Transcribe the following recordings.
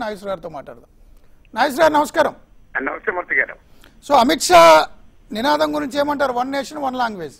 నాగేశ్వర గారితో మాట్లాడదాం నాగేశ్వర గారు నమస్కారం నమస్తే మూర్తి గారు సో అమిత్ షా నినాదం గురించి ఏమంటారు వన్ నేషన్ వన్ లాంగ్వేజ్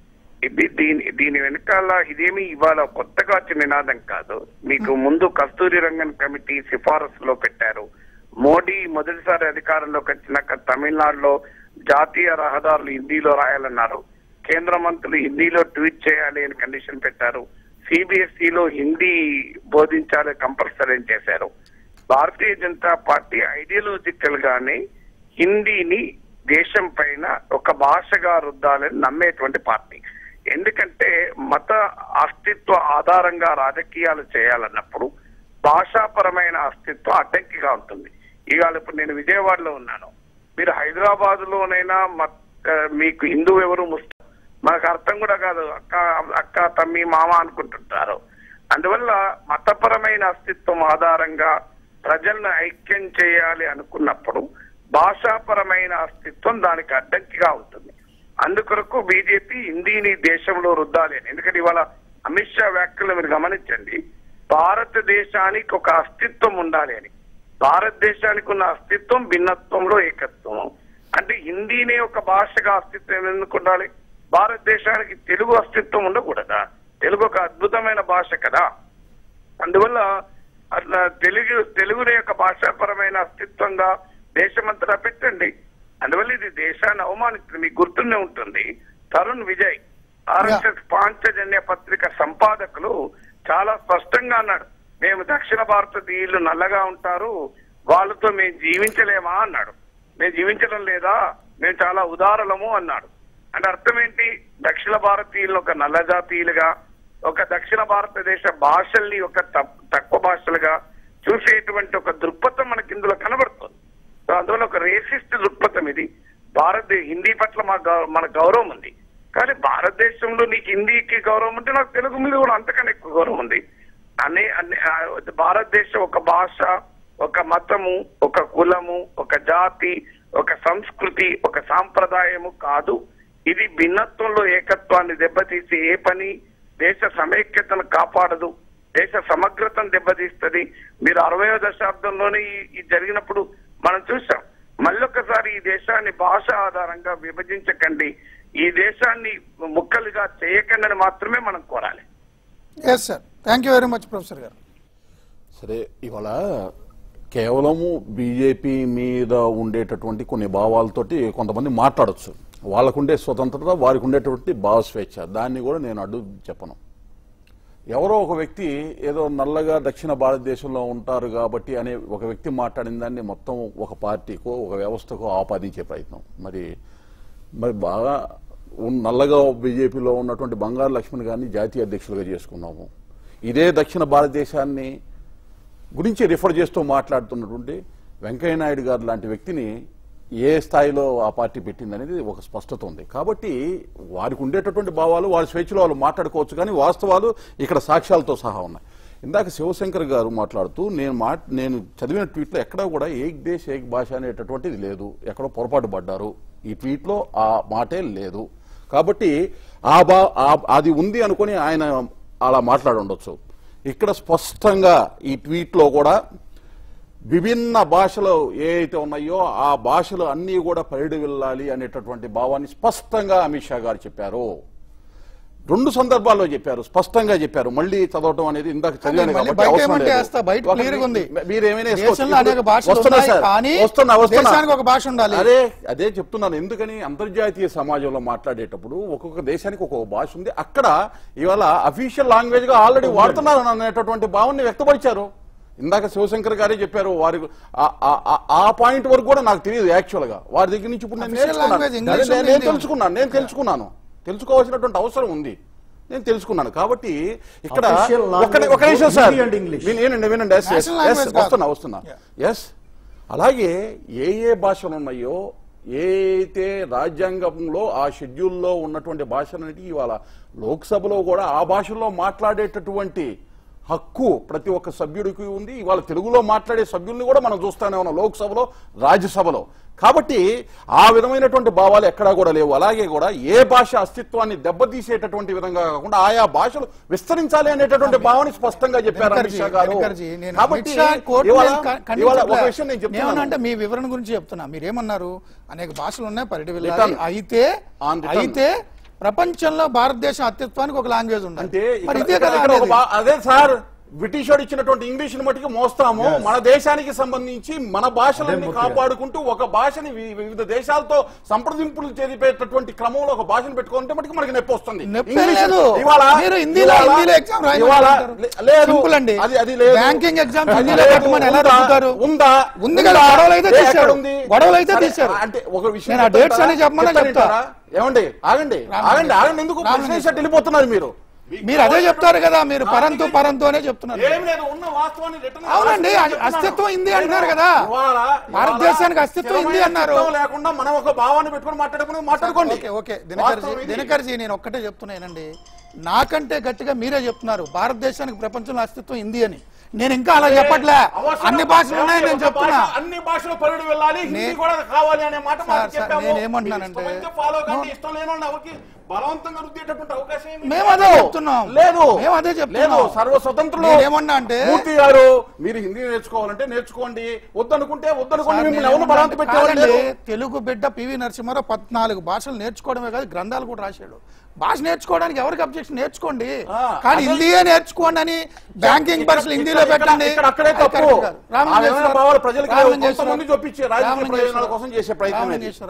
ఇది దీని దీని వెనకాల ఇదేమి ఇవాళ కొత్తగా వచ్చిన నినాదం కాదు మీకు ముందు కస్తూరి రంగన్ కమిటీ సిఫారసులో పెట్టారు మోడీ మొదటిసారి అధికారంలోకి వచ్చినాక తమిళనాడులో జాతీయ రహదారులు హిందీలో రాయాలన్నారు కేంద్ర మంత్రులు హిందీలో ట్వీట్ చేయాలి అని కండిషన్ పెట్టారు సిబిఎస్ఈలో హిందీ బోధించాలి కంపల్సరీ అని చేశారు భారతీయ జనతా పార్టీ ఐడియాలజికల్ గానే హిందీని దేశం పైన ఒక భాషగా రుద్దాలని నమ్మేటువంటి పార్టీ ఎందుకంటే మత అస్తిత్వ ఆధారంగా రాజకీయాలు చేయాలన్నప్పుడు భాషాపరమైన అస్తిత్వం అడ్డంకిగా ఉంటుంది ఇవాళ ఇప్పుడు నేను విజయవాడలో ఉన్నాను మీరు హైదరాబాద్ లోనైనా మత్- ఆ, మీకు హిందూ ఎవరు ముస్లిం మనకు అర్థం కూడా కాదు అక్క అక్క తమ్మి మామ అనుకుంటుంటారు అందువల్ల మతపరమైన అస్తిత్వం ఆధారంగా ప్రజలను ఐక్యం చేయాలి అనుకున్నప్పుడు భాషాపరమైన అస్తిత్వం దానికి అడ్డంకిగా ఉంటుంది అందుకొరకు బీజేపీ హిందీని దేశంలో రుద్దాలి అని ఎందుకంటే ఇవాళ అమిత్ షా వ్యాఖ్యలు మీరు గమనించండి భారతదేశానికి ఒక అస్తిత్వం ఉండాలి అని భారతదేశానికి ఉన్న అస్తిత్వం భిన్నత్వంలో ఏకత్వం అంటే హిందీనే ఒక భాషగా అస్తిత్వం ఎందుకు ఉండాలి భారతదేశానికి తెలుగు అస్తిత్వం ఉండకూడదా తెలుగు ఒక అద్భుతమైన భాష కదా అందువల్ల అట్లా తెలుగు తెలుగుని యొక్క భాషాపరమైన అస్తిత్వంగా దేశమంతటా పెట్టండి అందువల్ల ఇది దేశాన్ని అవమానిస్తుంది మీకు గుర్తుండే ఉంటుంది తరుణ్ విజయ్ ఆర్ఎస్ఎస్ పాంచజన్య పత్రిక సంపాదకులు చాలా స్పష్టంగా అన్నాడు మేము దక్షిణ భారతీయులు నల్లగా ఉంటారు వాళ్ళతో మేము జీవించలేమా అన్నాడు మేము జీవించడం లేదా మేము చాలా ఉదారులము అన్నాడు అంటే అర్థం ఏంటి దక్షిణ భారతీయులు ఒక నల్ల జాతీయులుగా ఒక దక్షిణ భారతదేశ భాషల్ని ఒక తప్- తక్కువ భాషలుగా చూసేటువంటి ఒక దృక్పథం మనకి ఇందులో కనబడుతుంది సో అందువల్ల ఒక రేసిస్ట్ దృక్పథం ఇది భారత హిందీ పట్ల మా గౌ- మన గౌరవం ఉంది కానీ భారతదేశంలో నీకు హిందీకి గౌరవం ఉంటే నాకు తెలుగు మీద కూడా అంతకన్నా ఎక్కువ గౌరవం ఉంది అనే అనే ఆ, భారతదేశం ఒక భాష ఒక మతము ఒక కులము ఒక జాతి ఒక సంస్కృతి ఒక సాంప్రదాయము కాదు ఇది భిన్నత్వంలో ఏకత్వాన్ని దెబ్బతీసి ఏ పని దేశ సమైక్యతను కాపాడదు దేశ సమగ్రతను దెబ్బతీస్తుంది మీరు అరవయో దశాబ్దంలోనే ఈ- ఈ జరిగినప్పుడు మనం చూసాం మళ్ళొకసారి ఈ దేశాన్ని భాష ఆధారంగా విభజించకండి ఈ దేశాన్ని ముక్కలుగా చేయకండి అని మాత్రమే మనం కోరాలి yes sir thank you very much professor గారు సరే ఇవాళ కేవలము బీజేపీ మీద ఉండేటటువంటి కొన్ని భావాలతోటి కొంతమంది మాట్లాడొచ్చు వాళ్ళకుండే స్వతంత్రత వారికి ఉండేటువంటి భావ స్వేచ్ఛ దాన్ని కూడా నేను అడ్డు చెప్పను ఎవరో ఒక వ్యక్తి ఏదో నల్లగా దక్షిణ భారతదేశంలో ఉంటారు కాబట్టి అనే ఒక వ్యక్తి మాట్లాడిన దాన్ని మొత్తం ఒక పార్టీకో ఒక వ్యవస్థకో ఆపాదించే ప్రయత్నం మరి మరి బాగా ఉన్- నల్లగా బీజేపీలో ఉన్నటువంటి బంగారు లక్ష్మణ్ గారిని జాతీయ అధ్యక్షులుగా చేసుకున్నాము ఇదే దక్షిణ భారతదేశాన్ని గురించి రిఫర్ చేస్తూ మాట్లాడుతున్నటువంటి వెంకయ్య నాయుడు గారు లాంటి వ్యక్తిని ఏ స్థాయిలో ఆ పార్టీ పెట్టిందనేది ఒక స్పష్టత ఉంది కాబట్టి వారికి ఉండేటటువంటి భావాలు వారి స్వేచ్ఛలో వాళ్ళు మాట్లాడుకోవచ్చు కానీ వాస్తవాలు ఇక్కడ సాక్ష్యాలతో సహా ఉన్నాయి ఇందాక శివశంకర్ గారు మాట్లాడుతూ నేను మా నేను చదివిన ట్వీట్లో ఎక్కడా కూడా ఏక్ దేశ్ ఏక్ భాష అనేటటువంటిది లేదు ఎక్కడో పొరపాటు పడ్డారు ఈ ట్వీట్లో ఆ మాటే లేదు కాబట్టి ఆ బా ఆ- అది ఉంది అనుకొని ఆయన అలా మాట్లాడి ఉండొచ్చు ఇక్కడ స్పష్టంగా ఈ ట్వీట్లో కూడా విభిన్న భాషలు ఏ అయితే ఉన్నాయో ఆ భాషలు అన్నీ కూడా పరిడి వెళ్ళాలి అనేటటువంటి భావాన్ని స్పష్టంగా అమిత్ షా గారు చెప్పారు రెండు సందర్భాల్లో చెప్పారు స్పష్టంగా చెప్పారు మళ్ళీ చదవటం అనేది ఇందాక చదివాను మళ్ళీ కాబట్టి బయట అవసరం ఏమంటే లేదు. వేస్తా, బయట ఒకటి clear గా ఉంది. మీరు ఏమైనా వేసుకోవచ్చు. దేశంలో అనేక ఇప్పుడు భాషలు వస్తున్నా ఉన్నాయి, సార్. కానీ వస్తున్నా వస్తున్నా దేశానికి ఒక భాష ఉండాలి. అదే అదే చెప్తున్నాను ఎందుకని అంతర్జాతీయ సమాజంలో మాట్లాడేటప్పుడు ఒక్కొక్క దేశానికి ఒక్కొక్క భాష ఉంది అక్కడ ఇవాళ అఫీషియల్ లాంగ్వేజ్ గా ఆల్రెడీ వాడుతున్నారు అనేటటువంటి భావాన్ని వ్యక్తపరిచారు ఇందాక శివశంకర్ గారే చెప్పారు వారి ఆ- ఆ- ఆ- ఆ పాయింట్ వరకు కూడా నాకు తెలియదు యాక్చువల్ గా వారి దగ్గర నుంచి ఇప్పుడు నేను Official నేర్చుకున్నాను language English అదే నేను- ఉంది, నేను హిందీ ఉంది. తెలుసుకున్నాను నేను తెలుసుకున్నాను తెలుసుకోవాల్సినటువంటి అవసరం ఉంది నేను తెలుసుకున్నాను కాబట్టి ఇక్కడ Official ఒక language ఒక నిమిషం సార్ Hindi and English. వినండి వినండి yes, yes, National yes, language కాదు. వస్తున్నా వస్తున్నా ఎస్ అలాగే ఏ ఏ భాషలు ఉన్నాయో ఏ అయితే రాజ్యాంగంలో ఆ షెడ్యూల్లో ఉన్నటువంటి భాషలన్నిటి ఇవాళ లోక్సభలో కూడా ఆ భాషల్లో మాట్లాడేటటువంటి హక్కు ప్రతి ఒక్క సభ్యుడికి ఉంది ఇవాళ తెలుగులో మాట్లాడే సభ్యుల్ని కూడా మనం చూస్తానే ఉన్నాం లోక్సభలో రాజ్యసభలో కాబట్టి ఆ విధమైనటువంటి భావాలు ఎక్కడా కూడా లేవు అలాగే కూడా ఏ భాష అస్తిత్వాన్ని దెబ్బతీసేటటువంటి విధంగా కాకుండా ఆయా భాషలు విస్తరించాలి అనేటటువంటి భావన స్పష్టంగా చెప్పారు అమిత్ దినకర్జీ, షా గారు దినకర్జీ, నేను కాబట్టి అమిత్ షా కోర్టు ఇవాళ మీద క- ఇవాళ ఒక ఖండించట్లే. విషయం నేను చెప్తున్నాను ఏమనంటే మీ వివరణ గురించి చెప్తున్నా మీరేమన్నారు అనేక భాషలు ఉన్నాయి పరిధి వెళ్ళాలి Return. అయితే On return. అయితే ప్రపంచంలో భారతదేశం అత్యత్వానికి ఒక లాంగ్వేజ్ ఉంది అంటే మరి ఇక్కడ- ఇదే ఇక్కడ- కదా ఇక్కడ ఒక అనేది. బా- అదే సార్ బ్రిటిష్ వాడు ఇచ్చినటువంటి ఇంగ్లీష్ మట్టుకు మోస్తాము మన దేశానికి సంబంధించి మన భాషలన్నీ కాపాడుకుంటూ ఒక భాషని వి- వివిధ దేశాలతో సంప్రదింపులు జరిపేటటువంటి క్రమంలో ఒక భాషను పెట్టుకుంటే మటుకు మనకి నొప్పి వస్తుంది నొప్పి ఇంగ్లీష్ లేదు. ఇవాళ మీరు హిందీలో ఇవాళ- హిందీలో ఎగ్జామ్ రాయమని ఇవాళ అంటారు. లే- లేదు సింపుల్ అండి. అది అది లేదు బ్యాంకింగ్ ఎగ్జామ్స్ అది హిందీలో లేదు. పెట్టమని ఎలా ఉందా? చెబుతారు? ఉందా ఉంది కదా, ఉందా? గొడవలు అయితే ఏ, తీశారు. ఎక్కడ ఉంది? గొడవలు అయితే సరే, తీశారు. అంటే ఒక విషయం నేను ఆ చెప్తారా? dates అన్ని చెప్పమన్నా చెప్తా. చెప్తారా? ఏమండి ఆగండి రామలింగేశ్వర. ఆగండి ఆగండి ఎందుకు రామలింగేశ్వర. ప్రశ్నించట్టు వెళ్ళిపోతున్నారు మీరు మీరు అదే చెప్తారు కదా మీరు పరంతు పరంతు అనే చెప్తున్నారు ఏం లేదు ఉన్న వాస్తవాన్ని రిటర్న్ అవునండి, రాసి అది చెప్తున్నాను. అస్తిత్వం ఉంది అంటున్నారు కదా. ఇవాళ- భారతదేశానికి ఇవాళ అస్తిత్వం ఉంది స్థిరమైన అన్నారు. అస్తిత్వం లేకుండా మనం ఒక భావాన్ని పెట్టుకుని మాట్లాడుకుని మాట్లాడుకోండి ఓకే ఓకే దినకర్జీ వాస్తవం ఇది. దినకర్జీ నేను ఒక్కటే చెప్తున్నానండి నాకంటే గట్టిగా మీరే చెప్తున్నారు భారతదేశానికి ప్రపంచంలో అస్తిత్వం ఉంది అని నేను ఇంకా అలా చెప్పట్లే అవసరం అన్ని భాషలు ఉన్నాయని నేను ఒక చెప్తున్నా భాష, అన్ని భాషలు పరుడు వెళ్ళాలి హిందీ నే- కూడా కావాలి అనే మాట సార్, మనం సార్, చెప్పాము నేను ఏమంటున్నానంటే- మీకు ఇష్టమైతే ఫాలో కండి ఇష్టం లేని వాళ్ళని ఎవరికి బలవంతంగా రుద్దేటటువంటి అవకాశం ఏమీ మేము అదే లేదు. చెప్తున్నాం. లేదు మేము అదే చెప్తున్నాం. లేదు సర్వ స్వతంత్రులు నేనేమన్నా అంటే- మూర్తి గారు మీరు హిందీ నేర్చుకోవాలంటే నేర్చుకోండి వద్దనుకుంటే వద్దనుకోండి సార్, మిమ్మల్ని ఎవరు నేను బలవంత పెట్టేవాళ్ళు కాదండి, లేరు. తెలుగు బిడ్డ పివి నరసింహారావు పద్నాలుగు భాషలు నేర్చుకోవడమే కాదు గ్రంథాలు కూడా రాశాడు భాష నేర్చుకోవడానికి ఎవరికి అబ్జెక్షన్ నేర్చుకోండి ఆ, కానీ అదే- హిందీయే నేర్చుకోండి అని బ్యాంకింగ్ ఇక్కడ- భాషలు హిందీలో ఇక్కడ- పెట్టండి ఇక్కడ అక్కడే అది తప్పు కరెక్ట్ కాదు. ఆ విధమైన రామలింగేశ్వర భావాలు ప్రజలకు లేవు. రామలింగేశ్వర కొంతమంది చూపించి రాజకీయ రామలింగేశ్వర ప్రయోజనాల కోసం చేసే ప్రయత్నం ఇది. రామలింగేశ్వర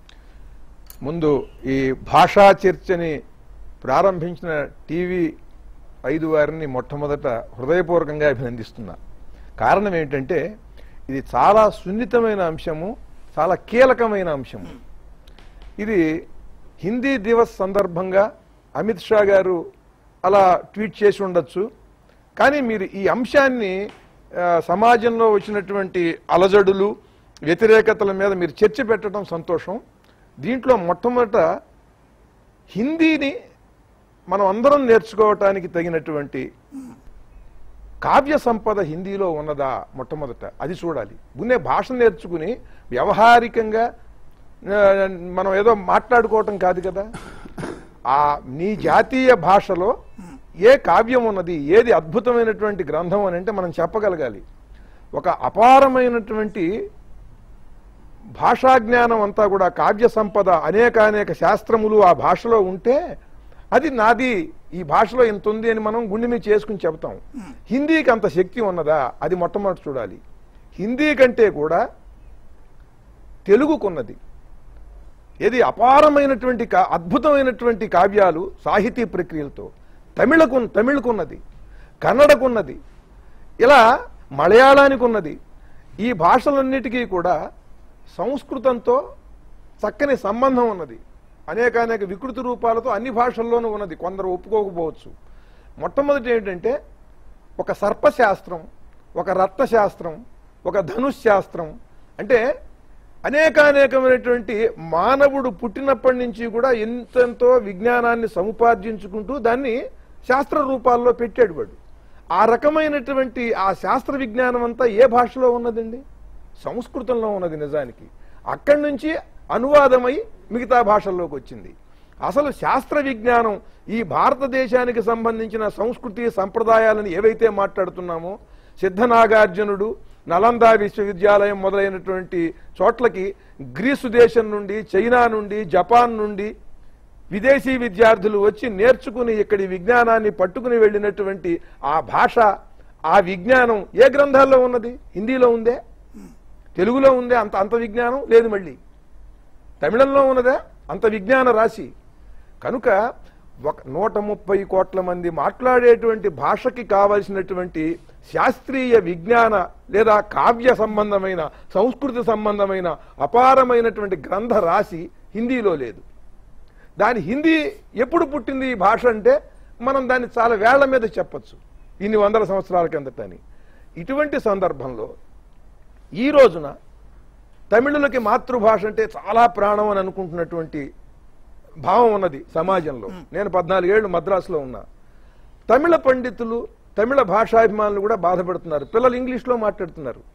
ముందు ఈ భాషా చర్చని ప్రారంభించిన టీవీ ఐదు వారిని మొట్టమొదట హృదయపూర్వకంగా అభినందిస్తున్నా కారణం ఏంటంటే ఇది చాలా సున్నితమైన అంశము చాలా కీలకమైన అంశము ఇది హిందీ దివస్ సందర్భంగా అమిత్ షా గారు అలా ట్వీట్ చేసి ఉండొచ్చు కానీ మీరు ఈ అంశాన్ని ఆ, సమాజంలో వచ్చినటువంటి అలజడులు వ్యతిరేకతల మీద మీరు చర్చ పెట్టడం సంతోషం దీంట్లో మొట్టమొదట హిందీని మనం అందరం నేర్చుకోవటానికి తగినటువంటి కావ్య సంపద హిందీలో ఉన్నదా మొట్టమొదట అది చూడాలి ముందే భాష నేర్చుకుని వ్యవహారికంగా ఆ, మనం ఏదో మాట్లాడుకోవటం కాదు కదా ఆ నీ జాతీయ భాషలో ఏ కావ్యం ఉన్నది ఏది అద్భుతమైనటువంటి గ్రంథం అని అంటే మనం చెప్పగలగాలి ఒక అపారమైనటువంటి భాషా జ్ఞానం అంతా కూడా కావ్య సంపద అనేక అనేక శాస్త్రములు ఆ భాషలో ఉంటే అది నాది ఈ భాషలో ఇంత ఉంది అని మనం గుండె మీద చేసుకుని చెబుతాం హిందీకి అంత శక్తి ఉన్నదా అది మొట్టమొదటి చూడాలి హిందీ కంటే కూడా తెలుగుకున్నది ఏది అపారమైనటువంటి కా- అద్భుతమైనటువంటి కావ్యాలు సాహితీ ప్రక్రియలతో తమిళకు తమిళకున్నది కన్నడకున్నది ఇలా మలయాళానికి ఉన్నది ఈ భాషలన్నిటికీ కూడా సంస్కృతంతో చక్కని సంబంధం ఉన్నది అనేక అనేక వికృతి రూపాలతో అన్ని భాషల్లోనూ ఉన్నది కొందరు ఒప్పుకోకపోవచ్చు మొట్టమొదటి ఏంటంటే ఒక సర్పశాస్త్రం ఒక రత్నశాస్త్రం ఒక ధనుష్ శాస్త్రం అంటే అనేకానేకమైనటువంటి మానవుడు పుట్టినప్పటి నుంచి కూడా ఎంతెంతో విజ్ఞానాన్ని సముపార్జించుకుంటూ దాన్ని శాస్త్ర రూపాల్లో పెట్టాడు వాడు ఆ రకమైనటువంటి ఆ శాస్త్ర విజ్ఞానం అంతా ఏ భాషలో ఉన్నదండి సంస్కృతంలో ఉన్నది నిజానికి అక్కడి నుంచి అనువాదమై మిగతా భాషల్లోకి వచ్చింది అసలు శాస్త్ర విజ్ఞానం ఈ భారతదేశానికి సంబంధించిన సంస్కృతి సంప్రదాయాలను ఏవైతే మాట్లాడుతున్నామో సిద్ధనాగార్జునుడు నలంద విశ్వవిద్యాలయం మొదలైనటువంటి చోట్లకి గ్రీసు దేశం నుండి చైనా నుండి జపాన్ నుండి విదేశీ విద్యార్థులు వచ్చి నేర్చుకుని ఇక్కడి విజ్ఞానాన్ని పట్టుకుని వెళ్ళినటువంటి ఆ భాష ఆ విజ్ఞానం ఏ గ్రంథాల్లో ఉన్నది హిందీలో ఉందే తెలుగులో ఉందే అంత అంత విజ్ఞానం లేదు మళ్ళీ తమిళంలో ఉన్నదా అంత విజ్ఞాన రాశి కనుక ఒక నూట ముప్పై కోట్ల మంది మాట్లాడేటువంటి భాషకి కావలసినటువంటి శాస్త్రీయ విజ్ఞాన లేదా కావ్య సంబంధమైన సంస్కృతి సంబంధమైన అపారమైనటువంటి గ్రంథ రాశి హిందీలో లేదు దాని హిందీ ఎప్పుడు పుట్టింది ఈ భాష అంటే మనం దాన్ని చాలా వేళ్ల మీద చెప్పొచ్చు ఇన్ని వందల సంవత్సరాల కిందటని ఇటువంటి సందర్భంలో ఈ రోజున తమిళులకి మాతృభాష అంటే చాలా ప్రాణం అని అనుకుంటున్నటువంటి భావం ఉన్నది సమాజంలో నేను పద్నాలుగేళ్లు మద్రాసులో ఉన్నా తమిళ పండితులు తమిళ భాషాభిమానులు కూడా బాధపడుతున్నారు పిల్లలు ఇంగ్లీష్లో మాట్లాడుతున్నారు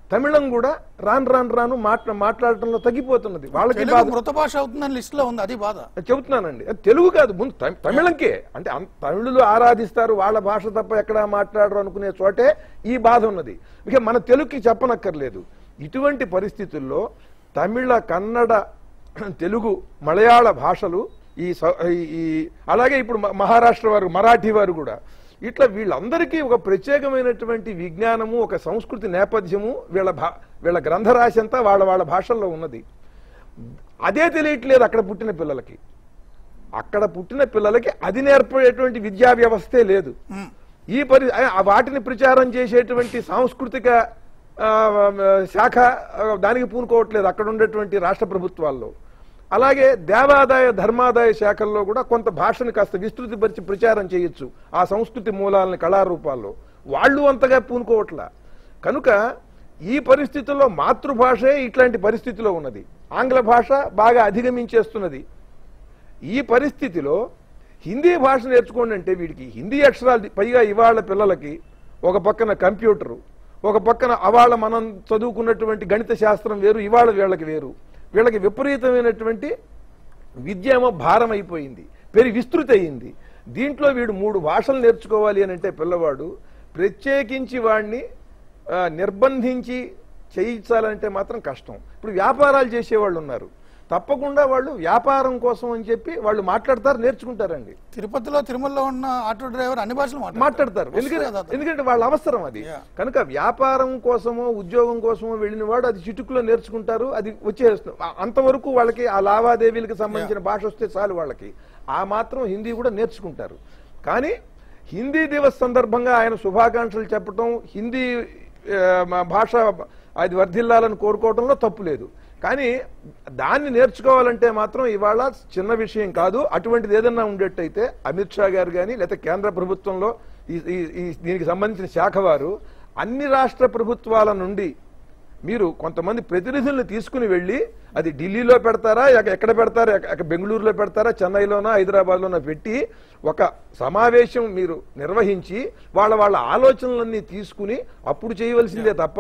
తమిళం కూడా రాను రాను రాను మాట్లా మాట్లాడటంలో తగ్గిపోతున్నది వాళ్ళకి తెలుగు బాధ మృత భాష అవుతుందని లిస్ట్ లో ఉంది అది బాధ చెబుతున్నానండి అది తెలుగు కాదు ముందు తమి- తమిళంకే అంటే అం- తమిళులు ఆరాధిస్తారు వాళ్ళ భాష తప్ప ఎక్కడా మాట్లాడరు అనుకునే చోటే ఈ బాధ ఉన్నది ఇక మన తెలుగుకి చెప్పనక్కర్లేదు ఇటువంటి పరిస్థితుల్లో తమిళ కన్నడ తెలుగు మలయాళ భాషలు ఈ స- ఈ- ఈ అలాగే ఇప్పుడు మ- మహారాష్ట్ర వారు మరాఠీ వారు కూడా ఇట్లా వీళ్ళందరికీ ఒక ప్రత్యేకమైనటువంటి విజ్ఞానము ఒక సంస్కృతి నేపథ్యము వీళ్ళ భా వీళ్ళ గ్రంథరాశి అంతా వాళ్ళ వాళ్ళ భాషల్లో ఉన్నది అదే తెలియట్లేదు అక్కడ పుట్టిన పిల్లలకి అక్కడ పుట్టిన పిల్లలకి అది నేర్పేటువంటి విద్యా వ్యవస్థే లేదు ఈ పరి ఆ వాటిని ప్రచారం చేసేటువంటి సాంస్కృతిక ఆ, శాఖ ఆ, దానికి పూనుకోవట్లేదు అక్కడ ఉండేటువంటి రాష్ట్ర ప్రభుత్వాల్లో అలాగే దేవాదాయ ధర్మాదాయ శాఖల్లో కూడా కొంత భాషను కాస్త విస్తృతిపరిచి ప్రచారం చేయొచ్చు ఆ సంస్కృతి మూలాలని కళారూపాల్లో వాళ్ళు అంతగా పూనుకోవట్లా కనుక ఈ పరిస్థితుల్లో మాతృభాషే ఇట్లాంటి పరిస్థితిలో ఉన్నది ఆంగ్ల భాష బాగా అధిగమించేస్తున్నది ఈ పరిస్థితిలో హిందీ భాష నేర్చుకోండి అంటే వీడికి హిందీ అక్షరాలు పైగా ఇవాళ పిల్లలకి ఒక పక్కన కంప్యూటరు ఒక పక్కన అవాళ మనం చదువుకున్నటువంటి గణిత శాస్త్రం వేరు ఇవాళ వీళ్ళకి వేరు వీళ్ళకి విపరీతమైనటువంటి విద్య ఏమో భారం అయిపోయింది పెరిగి విస్తృతి అయింది దీంట్లో వీడు మూడు భాషలు నేర్చుకోవాలి అని అంటే పిల్లవాడు ప్రత్యేకించి వాడిని ఆ, నిర్బంధించి చేయించాలంటే మాత్రం కష్టం ఇప్పుడు వ్యాపారాలు చేసేవాళ్ళు ఉన్నారు తప్పకుండా వాళ్ళు వ్యాపారం కోసం అని చెప్పి వాళ్ళు మాట్లాడతారు నేర్చుకుంటారండి తిరుపతిలో తిరుమలలో ఉన్న ఆటో డ్రైవర్ అన్ని భాషలు మాట్లాడతారు వస్తుంది ఎందుకంటే కదా అతను. ఎందుకంటే వాళ్ళ అవసరం అది Yeah. కనుక వ్యాపారం కోసమో ఉద్యోగం కోసమో వెళ్ళిన వాడు అది చిటుకులో నేర్చుకుంటారు అది వచ్చేస్తుంది ఆ- అంతవరకు వాళ్ళకి ఆ లావాదేవీలకు సంబంధించిన భాష వస్తే చాలు వాళ్ళకి ఆ మాత్రం హిందీ కూడా నేర్చుకుంటారు కానీ హిందీ దివస్ సందర్భంగా ఆయన శుభాకాంక్షలు చెప్పటం హిందీ ఆ, మా భాష అది వర్ధిల్లాలని కోరుకోవడంలో తప్పు లేదు కానీ దాన్ని నేర్చుకోవాలంటే మాత్రం ఇవాళ చిన్న విషయం కాదు అటువంటిది ఏదన్నా ఉండేట్టయితే అమిత్ షా గారు కానీ లేదా కేంద్ర ప్రభుత్వంలో ఈ- ఈ- ఈ దీనికి సంబంధించిన శాఖ వారు అన్ని రాష్ట్ర ప్రభుత్వాల నుండి మీరు కొంతమంది ప్రతినిధుల్ని తీసుకుని వెళ్ళి అది ఢిల్లీలో పెడతారా ఎక్క- ఎక్కడ పెడతారా ఎక్క- ఎక్క- బెంగళూరులో పెడతారా చెన్నైలోనా హైదరాబాద్లోనా పెట్టి ఒక సమావేశం మీరు నిర్వహించి వాళ్ళ వాళ్ళ ఆలోచనలన్నీ తీసుకుని అప్పుడు చేయవలసిందే తప్ప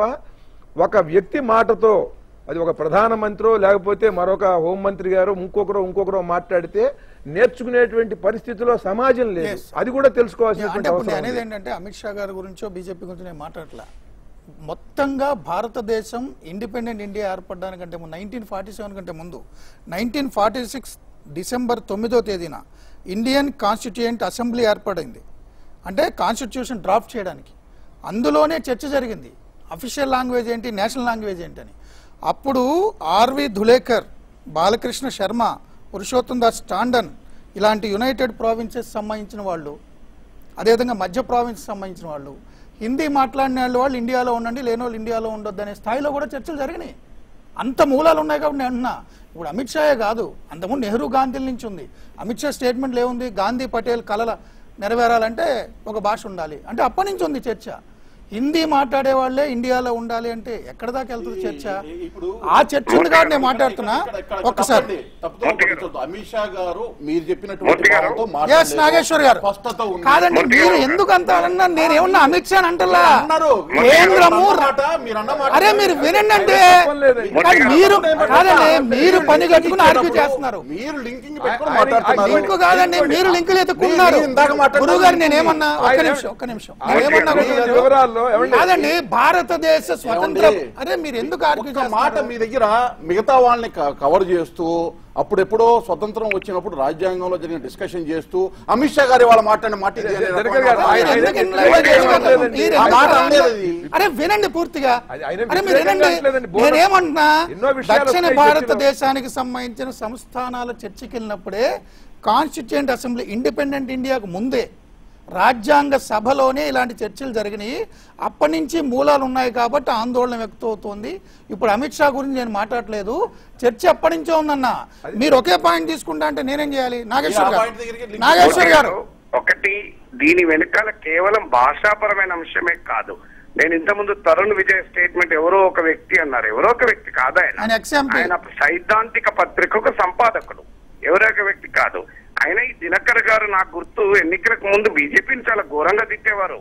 ఒక వ్యక్తి మాటతో అది ఒక ప్రధానమంత్రో లేకపోతే మరొక హోంమంత్రి గారు ఇంకొకరో ఇంకొకరో మాట్లాడితే నేర్చుకునేటువంటి పరిస్థితిలో సమాజం లేదు Yes. అది కూడా అంటే తెలుసుకోవాల్సినటువంటి ఇప్పుడు అవసరం నేను అనేది ఉంది. ఏంటంటే అమిత్ షా గారి గురించో బీజేపీ గురించి నేను మాట్లాడట్లా మొత్తంగా భారతదేశం ఇండిపెండెంట్ ఇండియా ఏర్పడడానికంటే ముందు నైన్టీన్ ఫార్టీ సెవెన్ కంటే ముందు నైన్టీన్ ఫార్టీ సిక్స్ డిసెంబర్ తొమ్మిదో తేదీన ఇండియన్ కాన్స్టిట్యూయెంట్ అసెంబ్లీ ఏర్పడింది అంటే కాన్స్టిట్యూషన్ డ్రాఫ్ట్ చేయడానికి అందులోనే చర్చ జరిగింది అఫీషియల్ లాంగ్వేజ్ ఏంటి నేషనల్ లాంగ్వేజ్ ఏంటి అని అప్పుడు ఆర్వి ధులేకర్ బాలకృష్ణ శర్మ పురుషోత్తం దాస్ టాండన్ ఇలాంటి యునైటెడ్ ప్రావిన్సెస్ సంబంధించిన వాళ్ళు అదేవిధంగా మధ్య ప్రావిన్స్ సంబంధించిన వాళ్ళు హిందీ మాట్లాడిన వాళ్ళు వాళ్ళు ఇండియాలో ఉండండి లేని వాళ్ళు ఇండియాలో ఉండొద్దు అనే స్థాయిలో కూడా చర్చలు జరిగినాయి అంత మూలాలు ఉన్నాయి కాబట్టి నేను అంటున్నా ఇప్పుడు అమిత్ షాయే కాదు అంతకుముందు నెహ్రూ గాంధీల నుంచి ఉంది అమిత్ షా స్టేట్మెంట్లు ఏముంది గాంధీ పటేల్ కలల నెరవేరాలంటే ఒక భాష ఉండాలి అంటే అప్పటి నుంచి ఉంది చర్చ హిందీ మాట్లాడే వాళ్ళే ఇండియాలో ఉండాలి అంటే ఎక్కడ దాకా వెళ్తుంది చర్చ ఇప్పుడు ఆ చర్చ ఉంది కాబట్టి నేను మాట్లాడుతున్నా ఇక్కడ- ఇక్కడ- ఒక్కసారి తప్పండి. తప్పుదో పట్టించొద్దు. అమిత్ షా గారు మీరు చెప్పినటువంటి మూర్తి గారు. భావంతో ఎస్ మాట్లాడలేదు. నాగేశ్వర్ గారు స్పష్టత ఉంది. కాదండి మూర్తి మీరు గారు. ఎందుకు అంత అన్నా నేనేమన్నా అమిత్ షా అంటలా అన్నారు. కేంద్రము మీరు అన్న మాట, మీరు అన్న మాట అరే మీరు వినండి అంటే చెప్పలేదండి. కాదు, మీరు కాదండి మీరు పని కట్టుకుని ఆర్గ్యూ ఇచ్చేటప్పుడు చేస్తున్నారు మీరు లింకింగ్ పెట్టుకొని ఆయన- మాట్లాడుతున్నారు. లింక్ కాదండి మీరు లింకులు ఎత్తుకున్నారు మీరు ఇందాక మాట్లాడిన గురువు గారు నేనేమన్నా ఒక్క ఆయన- నిమిషం ఒక్క నిమిషం ఆయన నేనేమన్నా గురువు చెప్పిన గారు? వివరాల్లో ఏమండి? కాదండి భారతదేశ స్వతంత్ర ఏమండి? అరే మీరు ఎందుకు ఆర్గ్యూ ఒక్క మాట చేస్తున్నారు మీ దగ్గర మిగతా వాళ్ళని క- కవర్ చేస్తూ అప్పుడెప్పుడో స్వతంత్రం వచ్చినప్పుడు రాజ్యాంగంలో జరిగిన డిస్కషన్ చేస్తూ అమిత్ షా గారి వాళ్ళ మాట్లాడిన మాట ఇది అని జనకర్ గారు, రకమైన- ఆయన- మీరు ఎందుకు ఆయన- ఇన్లైన్ ఆయన- చేసుకోగలరు? ఆయన- మీరు ఆ ఎందుకు మాట దాంట్లో- అనలేదు ఇది. అరే వినండి పూర్తిగా అది ఆయన అరే మీరు వ్యతిరేకంగా వినండి అనట్లేదండి. బోర్డు- నేనేమంటున్నా ఎన్నో విషయాలు దక్షిణ వస్తాయి భారతదేశానికి సంబంధించిన సంస్థానాల చర్చకి వెళ్ళినప్పుడే కాన్స్టిట్యూయెంట్ అసెంబ్లీ ఇండిపెండెంట్ ఇండియాకు ముందే రాజ్యాంగ సభలోనే ఇలాంటి చర్చలు జరిగినాయి అప్పటి నుంచి మూలాలు ఉన్నాయి కాబట్టి ఆందోళన వ్యక్తమవుతోంది ఇప్పుడు అమిత్ షా గురించి నేను మాట్లాడలేదు చర్చ ఎప్పటి నుంచో ఉందన్న మీరు ఒకే పాయింట్ తీసుకుంటా అంటే నేనేం చేయాలి నాగేశ్వర్ ఆ గారు పాయింట్ దగ్గరికి లింక్ నాగేశ్వర్ గారు ఒకటి దీని వెనకాల కేవలం భాషాపరమైన అంశమే కాదు నేను ఇంతకుముందు తరుణ్ విజయ్ స్టేట్మెంట్ ఎవరో ఒక వ్యక్తి అన్నారు ఎవరో ఒక వ్యక్తి కాదు ఆయన ఆయన ex-MP. ఆయన సైద్ధాంతిక పత్రికకు సంపాదకుడు ఎవరో ఒక వ్యక్తి కాదు ఆయన ఈ దినకర్ గారు నాకు గుర్తు ఎన్నికలకు ముందు బీజేపీని చాలా ఘోరంగా తిట్టేవారు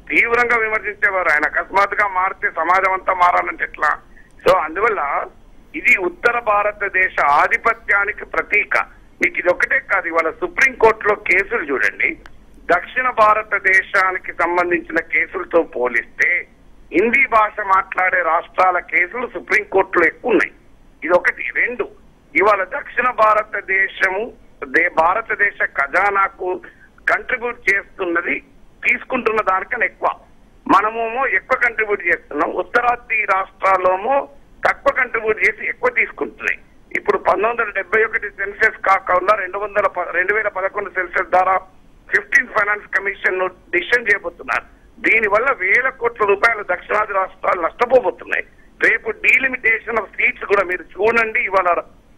తీవ్రంగా విమర్శించేవారు ఆయన అకస్మాత్తుగా మారితే సమాజం అంతా మారాలంటే ఎట్లా సో అందువల్ల ఇది ఉత్తర భారతదేశ ఆధిపత్యానికి ప్రతీక మీకు ఇది ఒకటే కాదు ఇవాళ సుప్రీం కోర్టులో కేసులు చూడండి దక్షిణ భారతదేశానికి సంబంధించిన కేసులతో పోలిస్తే హిందీ భాష మాట్లాడే రాష్ట్రాల కేసులు సుప్రీం కోర్టులో ఎక్కువ ఉన్నాయి ఇది ఒకటి రెండు ఇవాళ దక్షిణ భారతదేశము దే- భారతదేశ ఖజానాకు కంట్రిబ్యూట్ చేస్తున్నది తీసుకుంటున్న దానికన్నా ఎక్కువ మనమేమో ఎక్కువ కంట్రిబ్యూట్ చేస్తున్నాం ఉత్తరాది రాష్ట్రాల్లోమో తక్కువ కంట్రిబ్యూట్ చేసి ఎక్కువ తీసుకుంటున్నాయి ఇప్పుడు పంతొమ్మిది వందల డెబ్బై ఒకటి సెన్సెస్ కాకుండా రెండు వందల ప- రెండు వేల పదకొండు సెన్సెస్ ద్వారా ఫిఫ్టీన్ ఫైనాన్స్ కమిషన్ ను డిసిషన్ చేయబోతున్నారు దీని వల్ల వేల కోట్ల రూపాయలు దక్షిణాది రాష్ట్రాలు నష్టపోబోతున్నాయి రేపు డీలిమిటేషన్ ఆఫ్ సీట్స్ కూడా మీరు చూడండి ఇవాళ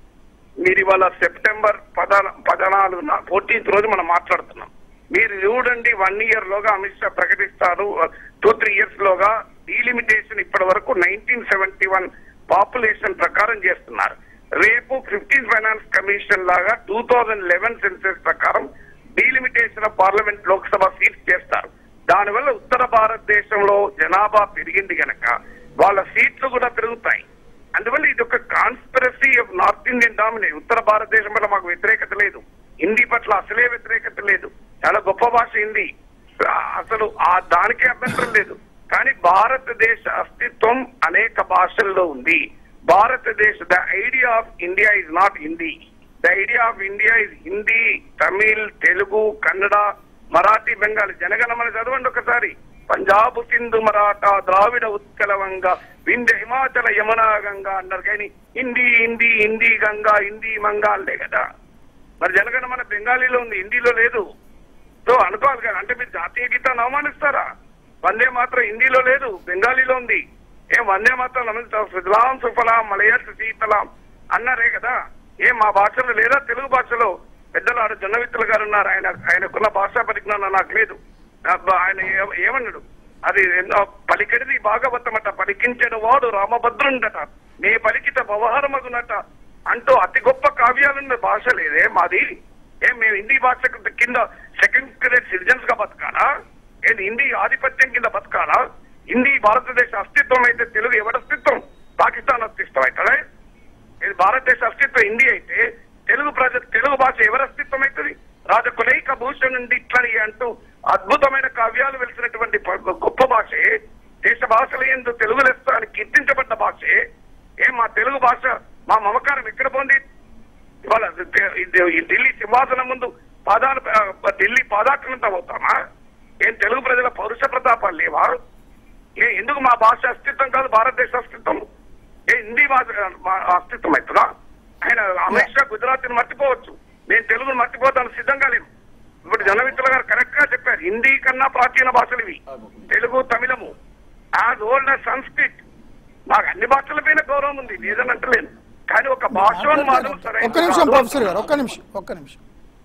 మీరు ఇవాళ సెప్టెంబర్ పద పదనాలుగున ఫోర్టీన్త్ రోజు మనం మాట్లాడుతున్నాం మీరు చూడండి వన్ ఇయర్ లోగా అమిత్ షా ప్రకటిస్తారు టూ త్రీ ఇయర్స్ లోగా డీలిమిటేషన్ ఇప్పటి వరకు నైన్టీన్ సెవెంటీ వన్ పాపులేషన్ ప్రకారం చేస్తున్నారు రేపు ఫిఫ్టీన్ ఫైనాన్స్ కమిషన్ లాగా టూ థౌజండ్ లెవెన్ సెన్సెస్ ప్రకారం delimitation of parliament Lok Sabha seats చేస్తారు దానివల్ల ఉత్తర భారతదేశంలో జనాభా పెరిగింది గనక వాళ్ళ సీట్లు కూడా పెరుగుతాయి అందువల్ల ఇది ఒక conspiracy of north Indian dominate ఉత్తర భారతదేశం పట్ల మాకు వ్యతిరేకత లేదు హిందీ పట్ల అసలే వ్యతిరేకత లేదు చాలా గొప్ప భాష హిందీ ఆ, అసలు ఆ దానికే అభ్యంతరం లేదు కానీ భారతదేశ అస్తిత్వం అనేక భాషల్లో ఉంది భారతదేశ the idea of India is not Hindi the idea of India is Hindi Tamil Telugu Kannada Marathi Bengali Jana Gana Mana చదవండి ఒకసారి పంజాబ్ సింధు మరాఠా ద్రావిడ ఉత్కలవంగ వింధ్య హిమాచల యమునా గంగా అన్నారు కానీ హిందీ హిందీ హిందీ గంగా హిందీ మంగాలే కదా మరి జనగణమన బెంగాలీలో ఉంది హిందీలో లేదు సో అనుకోవాలి కదా అంటే మీరు జాతీయ గీతాన్ని అవమానిస్తారా వందే మాత్రం హిందీలో లేదు బెంగాలీలో ఉంది ఏం వందే మాత్రం సుజలాం సుఫలాం మలయస్ శీతలాం అన్నారే కదా ఏం మా భాషలో లేదా తెలుగు భాషలో పెద్దలు ఆడ జొన్నవిత్తులు గారు ఉన్నారు ఆయన ఆయనకున్న భాషా పరిజ్ఞానం నాకు లేదు అబ్బా, ఆయన ఏ- ఏమన్నాడు అది ఎన్నో పలికెడిది భాగవతమట పలికించడు వాడు రామభద్రుండట నే పలికిత వ్యవహారమగునట అంటూ అతి గొప్ప కావ్యాలున్న భాష లేదే మాది ఏం మేము హిందీ భాష కింద సెకండ్ గ్రేడ్ సిటిజన్స్ గా బతకాలా ఏంటి హిందీ ఆధిపత్యం కింద బతకాలా హిందీ భారతదేశ అస్తిత్వం అయితే తెలుగు ఎవరి అస్తిత్వం పాకిస్తాన్ అస్తిత్వం అవుతుందా ఇది భారతదేశ అస్తిత్వం హిందీ అయితే తెలుగు ప్రజ తెలుగు భాష ఎవరి అస్తిత్వం అవుతుంది రాజకులైక భూషణ్ నుండి ఇట్లని అంటూ అద్భుతమైన కావ్యాలు వెలిసినటువంటి ప- గొప్ప భాషే దేశ భాషల ఎందు తెలుగు లెస్స అని కీర్తించబడ్డ భాషే ఏ మా తెలుగు భాష మా మమకారం ఎక్కడ పోంది ఇవాళ ది- ఇది- ఈ ఢిల్లీ సింహాసనం ముందు పాదాలు ఆ, ఢిల్లీ పాదాక్రంతం అవుతామా ఏం తెలుగు ప్రజల పౌరుష ప్రతాపాలు లేవా ఏ ఎందుకు మా భాష అస్తిత్వం కాదు భారతదేశ అస్తిత్వం ఏ హిందీ భాష మా అస్తిత్వం అవుతుందా ఆయన అమిత్ షా గుజరాత్ మర్చిపోవచ్చు నేను తెలుగును మర్చిపోతాను సిద్ధంగా లేను ఇప్పుడు జనమిత్రుల గారు కరెక్ట్ గా చెప్పారు హిందీ కన్నా ప్రాచీన భాషలు ఇవి తెలుగు తమిళము యాజ్ ఓల్డ్ సంస్కృత్ నాకు అన్ని భాషలపైన గౌరవం ఉంది లేదని అంటలేను కానీ ఒక భాషోన్మాదం సరైన ఒక్క నిమిషం కాదు. ప్రొఫెసర్ గారు ఒక్క నిమిషం ఒక్క నిమిషం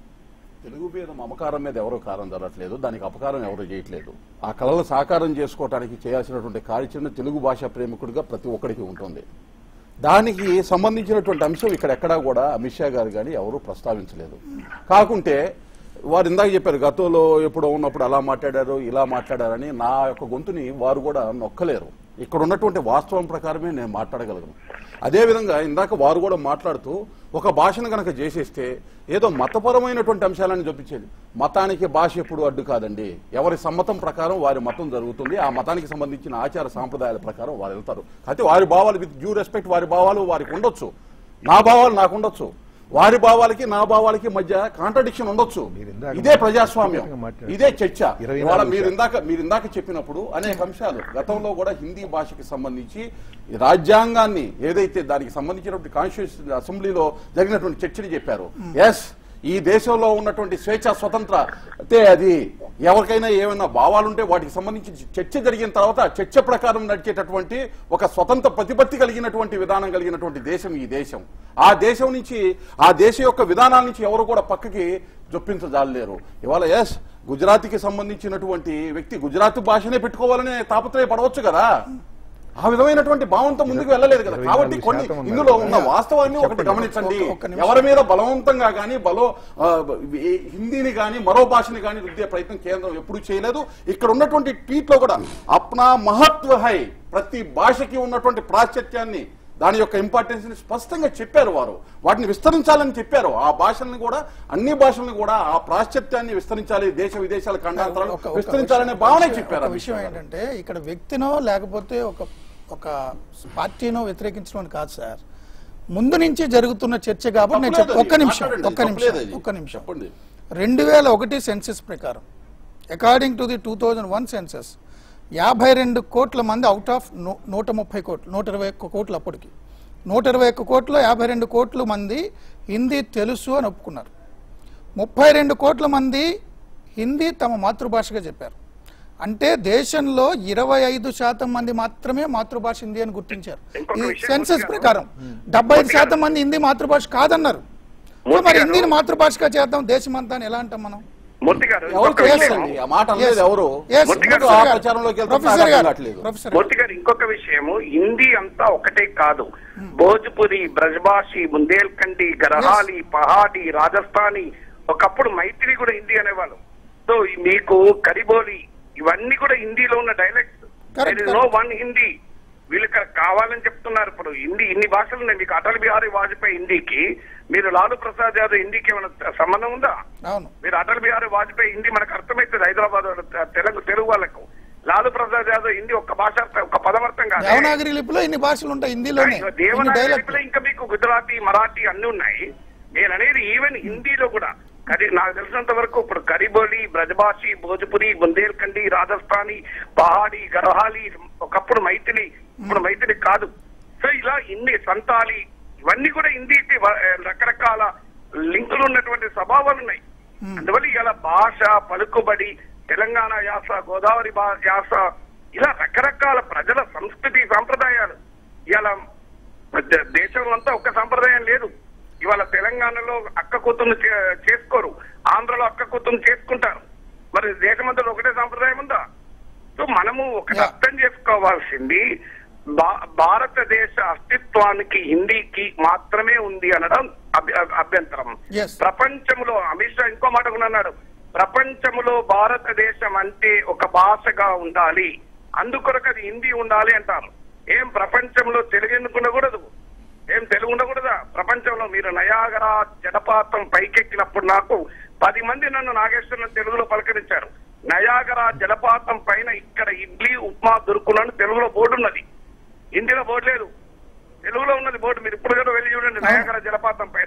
తెలుగు మీద మమకారం మీద ఎవరు కారం జరగట్లేదు దానికి అపకారం ఎవరు చేయట్లేదు ఆ కళలు సాకారం చేసుకోవడానికి చేయాల్సినటువంటి కార్యాచరణ తెలుగు భాషా ప్రేమికుడిగా ప్రతి ఒక్కరికి ఉంటుంది దానికి సంబంధించినటువంటి అంశం ఇక్కడ ఎక్కడా కూడా అమిత్ షా గారు కానీ ఎవరు ప్రస్తావించలేదు కాకుంటే వారు ఇందాక చెప్పారు గతంలో ఎప్పుడో ఉన్నప్పుడు అలా మాట్లాడారు ఇలా మాట్లాడారని నా యొక్క గొంతుని వారు కూడా నొక్కలేరు ఇక్కడ ఉన్నటువంటి వాస్తవం ప్రకారమే నేను మాట్లాడగలను అదేవిధంగా ఇందాక వారు కూడా మాట్లాడుతూ ఒక భాషను కనుక చేసేస్తే ఏదో మతపరమైనటువంటి అంశాలను చూపించేది మతానికి భాష ఎప్పుడు అడ్డు కాదండి ఎవరి సమ్మతం ప్రకారం వారి మతం జరుగుతుంది ఆ మతానికి సంబంధించిన ఆచార సాంప్రదాయాల ప్రకారం వారు వెళ్తారు అయితే వారి భావాలు విత్ డ్యూ రెస్పెక్ట్ వారి భావాలు వారికి ఉండొచ్చు నా భావాలు నాకు ఉండొచ్చు వారి భావాలకి నా భావాలకి మధ్య కాంట్రడిక్షన్ ఉండొచ్చు మీరు ఇందాక ఇదే ప్రజాస్వామ్యం మాట్లాడారు. ఇదే చర్చ ఇరవై ఇవాళ నాలుగు మీరు ఇందాక మీరు ఇందాక చెప్పినప్పుడు అనేక అంశాలు గతంలో కూడా హిందీ భాషకి సంబంధించి ఈ రాజ్యాంగాన్ని ఏదైతే దానికి సంబంధించినటువంటి కాన్స్టిట్యూషన్ అసెంబ్లీలో జరిగినటువంటి చర్చని చెప్పారు ఎస్ ఈ దేశంలో ఉన్నటువంటి స్వేచ్ఛ స్వతంత్ర అంటే అది ఎవరికైనా ఏమైనా భావాలుంటే వాటికి సంబంధించి చర్చ జరిగిన తర్వాత ఆ చర్చ ప్రకారం నడిచేటటువంటి ఒక స్వతంత్ర ప్రతిపత్తి కలిగినటువంటి విధానం కలిగినటువంటి దేశం ఈ దేశం ఆ దేశం నుంచి ఆ దేశం యొక్క విధానాల నుంచి ఎవరు కూడా పక్కకి జొప్పించజాలలేరు ఇవాళ ఎస్ గుజరాతీకి సంబంధించినటువంటి వ్యక్తి గుజరాతీ భాషనే పెట్టుకోవాలనే తాపత్రయ పడవచ్చు కదా ఆ విధమైనటువంటి భావంతో ముందుకు వెళ్ళలేదు కదా ఇరవై కాబట్టి నాలుగు కొన్ని శాతం ఉన్నారు. ఇందులో ఉన్న యా. వాస్తవాన్ని ఒకటి చెప్పండి. గమనించండి ఒక్క- ఒక్క నిమిషం. ఎవరి మీద బలవంతంగా కానీ బలో ఆ, ఈ హిందీని కానీ మరో భాషని కానీ రుద్దే ప్రయత్నం కేంద్రం ఎప్పుడు చేయలేదు ఇక్కడ ఉన్నటువంటి ట్వీట్ లో కూడా అప్నా మహత్వ హై ప్రతి భాషకి ఉన్నటువంటి ప్రాశ్చత్యాన్ని దాని యొక్క ఇంపార్టెన్స్ ని స్పష్టంగా చెప్పారు వారు వాటిని విస్తరించాలని చెప్పారు ఆ భాషల్ని కూడా అన్ని భాషల్ని కూడా ఆ ప్రాశ్చత్యాన్ని విస్తరించాలి దేశ విదేశాల ఖండాంతరాలు ఒక- ఒక విస్తరించాలనే విషయం- భావనే ఒక చెప్పారు ఆ విషయం విషయం ఏంటంటే ఇక్కడ వ్యక్తినో లేకపోతే ఒక ఒక పార్టీనో వ్యతిరేకించడం అని కాదు సార్ ముందు నుంచి జరుగుతున్న చర్చ కాబట్టి నేను చెప్- ఒక్క నిమిషం ఒక్క నిమిషం ఒక్క నిమిషం చెప్పండి రెండు వేల ఒకటి సెన్సెస్ ప్రకారం according to the two thousand one census యాభై రెండు కోట్ల మంది అవుట్ ఆఫ్ నూట ముప్పై కోట్లు నూట ఇరవై ఒక్క కోట్లు అప్పటికి నూట ఇరవై ఒక్క కోట్లు యాభై రెండు కోట్ల మంది హిందీ తెలుసు అని ఒప్పుకున్నారు ముప్పై రెండు కోట్ల మంది హిందీ తమ మాతృభాషగా చెప్పారు అంటే దేశంలో ఇరవై ఐదు శాతం మంది మాత్రమే మాతృభాష హిందీ అని గుర్తించారు ఇంకొక ఈ విషయం సెన్సెస్ మూర్తి గారు. ప్రకారం డెబ్బై ఐదు శాతం మంది హిందీ మాతృభాష కాదన్నారు సో మూర్తి మరి గారు. హిందీని మాతృభాషగా చేద్దాం దేశమంతా అని ఎలా అంటాం మనం మూర్తి గారు ఎవరు ఇంకొక విషయం. చేయండి ఆ మాట అనేది ఎవరు Yes, మూర్తి ముందు గారు, ఆ ప్రొఫెసర్ గారు, ప్రచారంలోకి వెళ్తే ప్రొఫెసర్ నాకు గారు, కావట్లేదు. ప్రొఫెసర్ గారు. మూర్తి గారు ఇంకొక విషయము హిందీ అంతా ఒకటే కాదు భోజ్పురి బ్రజభాషి బుందేల్ఖండి గరహాలి పహాడి రాజస్థానీ ఒకప్పుడు మైత్రి కూడా హిందీ అనేవాళ్ళు సో ఈ మీకు కరిబోలి ఇవన్నీ కూడా హిందీలో ఉన్న dialects Correct, no correct. One Hindi వీళ్ళు ఇక్కడ కావాలని చెప్తున్నారు ఇప్పుడు హిందీ ఇన్ని భాషలు ఉన్నాయి మీకు అటల్ బిహారీ వాజ్పేయి హిందీకి మీరు లాలూ ప్రసాద్ యాదవ్ హిందీకి ఏమైనా సంబంధం ఉందా అవును మీరు అటల్ బిహారీ వాజ్పేయి హిందీ మనకు అర్థమవుతుంది హైదరాబాద్ వాళ్ళ తెలుగు తెలుగు వాళ్ళకు లాలూ ప్రసాద్ యాదవ్ హిందీ ఒక్క భాష అర్థం- ఒక్క పదం అర్థం కాదు దేవనాగరి లిపిలో ఇన్ని భాషలు ఉంటాయి హిందీలోనే ఇన్ని దేవనాగరి dialect. లిపిలో ఇంకా మీకు గుజరాతీ మరాఠీ అన్ని ఉన్నాయి నేను అనేది ఈవెన్ హిందీలో కూడా కరి నాకు తెలిసినంత వరకు ఇప్పుడు కరిబోలి బ్రజభాషి భోజ్పురి బుందేల్ఖండి రాజస్థానీ పహాడి గర్హాలి ఒకప్పుడు మైథిలి ఇప్పుడు మైథిలి కాదు సో ఇలా ఇన్ని సంతాలి ఇవన్నీ కూడా హిందీకి వ- రకరకాల లింకులు ఉన్నటువంటి స్వభావాలు ఉన్నాయి అందువల్ల ఇలా భాష పలుకుబడి తెలంగాణ యాస గోదావరి భా- యాస ఇలా రకరకాల ప్రజల సంస్కృతి సాంప్రదాయాలు ఇలా ద- దేశం అంతా ఒక్క సంప్రదాయం లేదు ఇవాళ తెలంగాణలో అక్క కూతురు చేసుకోరు ఆంధ్రలో అక్క కూతురు చేసుకుంటారు మరి దేశమంతా ఒకటే సాంప్రదాయం ఉందా సో మనము ఒకటి Yeah. అర్థం చేసుకోవాల్సింది భా- భారతదేశ అస్తిత్వానికి హిందీకి మాత్రమే ఉంది అనడం అభ్య- అభ్యంతరం Yes. ప్రపంచంలో అమిత్ షా ఇంకో మాట కూడా అన్నాడు ప్రపంచంలో భారతదేశం అంటే ఒక భాషగా ఉండాలి అందుకొరకు అది హిందీ ఉండాలి అంటారు ఏం ప్రపంచంలో తెలుగు ఎందుకు ఉండకూడదు ఏం తెలుగు ఉండకూడదా ప్రపంచంలో మీరు నయాగరా జలపాతం పైకెక్కినప్పుడు నాకు పది మంది నన్ను నాగేశ్వరం తెలుగులో పలకరించారు నయాగరా జలపాతం పైన ఇక్కడ ఇడ్లీ ఉప్మా దొరుకునని తెలుగులో బోర్డు ఉన్నది హిందీలో బోర్డు లేదు తెలుగులో ఉన్నది బోర్డు మీరు ఇప్పుడు కూడా వెళ్ళి చూడండి నయాగరా జలపాతం పైన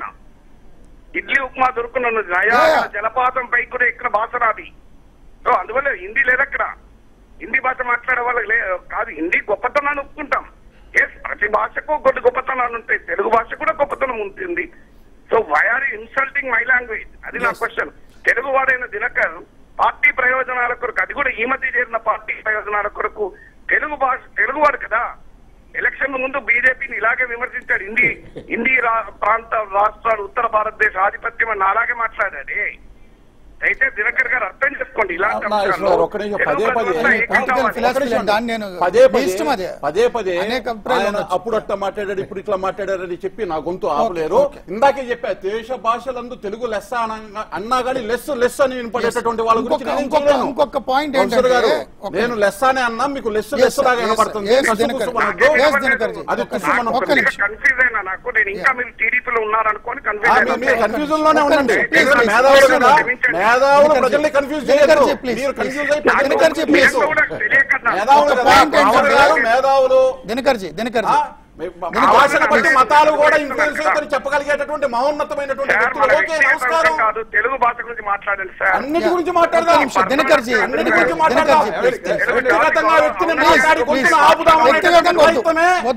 ఇడ్లీ ఉప్మా దొరుకున్నది నయాగరా Yeah. జలపాతం పై కూడా ఇక్కడ భాష రాది సో అందువల్ల హిందీ లేదు అక్కడ హిందీ భాష మాట్లాడే వాళ్ళకి లే కాదు హిందీ గొప్పతనాన్ని ఒప్పుకుంటాం ఎస్ ప్రతి భాషకు కొన్ని గొప్పతనాలు ఉంటాయి తెలుగు భాష కూడా గొప్పతనం ఉంటుంది so why are insulting my language అది నా Yes. క్వశ్చన్ తెలుగు వాడైన దినకర్ పార్టీ ప్రయోజనాల కొరకు అది కూడా ఈ మధ్య చేరిన పార్టీ ప్రయోజనాల కొరకు తెలుగు భాష తెలుగువాడు కదా ఎలక్షన్ ముందు బీజేపీని ఇలాగే విమర్శించాడు హిందీ హిందీ రా- ప్రాంత రాష్ట్రాలు ఉత్తర భారతదేశ ఆధిపత్యం అని అలాగే మాట్లాడాడే అయితే దినకర్ గారు అర్థం చేసుకోండి ఇలాంటి నా అంశాల్లో ఈశ్వర్ ఒక్క నిమిషం తెలుగు పదే పదే ప్రజలంతా ఏకం political కావాలి. philosophy ఒక్క నిమిషం. దాన్ని నేను పదే మీ పదే ఇష్టం అదే. పదే పదే అనేక అభిప్రాయాలు ఆయన ఉండొచ్చు. అప్పుడు అట్లా మాట్లాడాడు ఇప్పుడు ఇట్లా మాట్లాడారని చెప్పి నా గొంతు ఆపలేరు ఓకే. ఇందాకే చెప్పా దేశ భాషలందు తెలుగు లెస్స అనంగా- అన్నా గానీ లెస్ లెస్ అని వినపడేటటువంటి వాళ్ళ గురించి ఇంకొక- నేనేం ఇంకొక- చేయలేను. ఇంకొక point ప్రొఫెసర్ ఏంటంటే, గారు ఒక- నేను లెస్ అనే అన్నా మీకు లెస్ Yes, లెస్ sir. లాగా Yes, వినపడుతుంది yes, కసు దినకర్. కుసు అనొద్దు. Yes, దినకర్ జీ. అది ఒక్క కుసు నిమిషం, అనొద్దు. ఒక్క నిమిషం. కన్ఫ్యూజ్ అయినా నాకు నేను ఇంకా మీరు టీడీపీలో ఉన్నారనుకోని ఆ, కన్ఫ్యూజ్ మీ- మీరు అయినా కన్ఫ్యూజన్ లోనే ఒక్క ఉండండి నిమిషం. మీరు Please, మేధావులు please, కదా క్షమించండి. మేధావులు దినకర్ ప్రజల్ని జీ. కన్ఫ్యూజ్ దినకర్ చేయొద్దు జీ, please. మీరు కన్ఫ్యూజ్ అయి దినకర్ ప్రజల్ని జీ, confuse please. చేయొద్దు. కూడా తెలియక నా- మేధావులు ఒక కదా point ప్రొఫెసర్ ఏంటంటే- గారు మేధావులు దినకర్జీ దినకర్జీ ఆ, మీ- మా భాషను బట్టి మతాలు కూడా ఇన్ఫ్లుయెన్స్ అవుతారని చెప్పగలిగేటటువంటి మహోన్నతమైనటువంటి సార్, వ్యక్తులు మన ఓకే వ్యక్తిగత నమస్కారం అంశం కాదు తెలుగు భాష గురించి మాట్లాడండి సార్ అన్నిటి గురించి ఒక్క మాట్లాడదాం నిమిషం, దినకర్జీ అన్నిటి దినకర్జీ గురించి మాట్లాడదాం దినకర్జీ, please, please. వ్యక్తిగతంగా వ్యక్తిని Please, మాట్లాడి please. గొంతును ఆపుదాం వ్యక్తిగతంగా వద్దు. ప్రయత్నమే వద్దు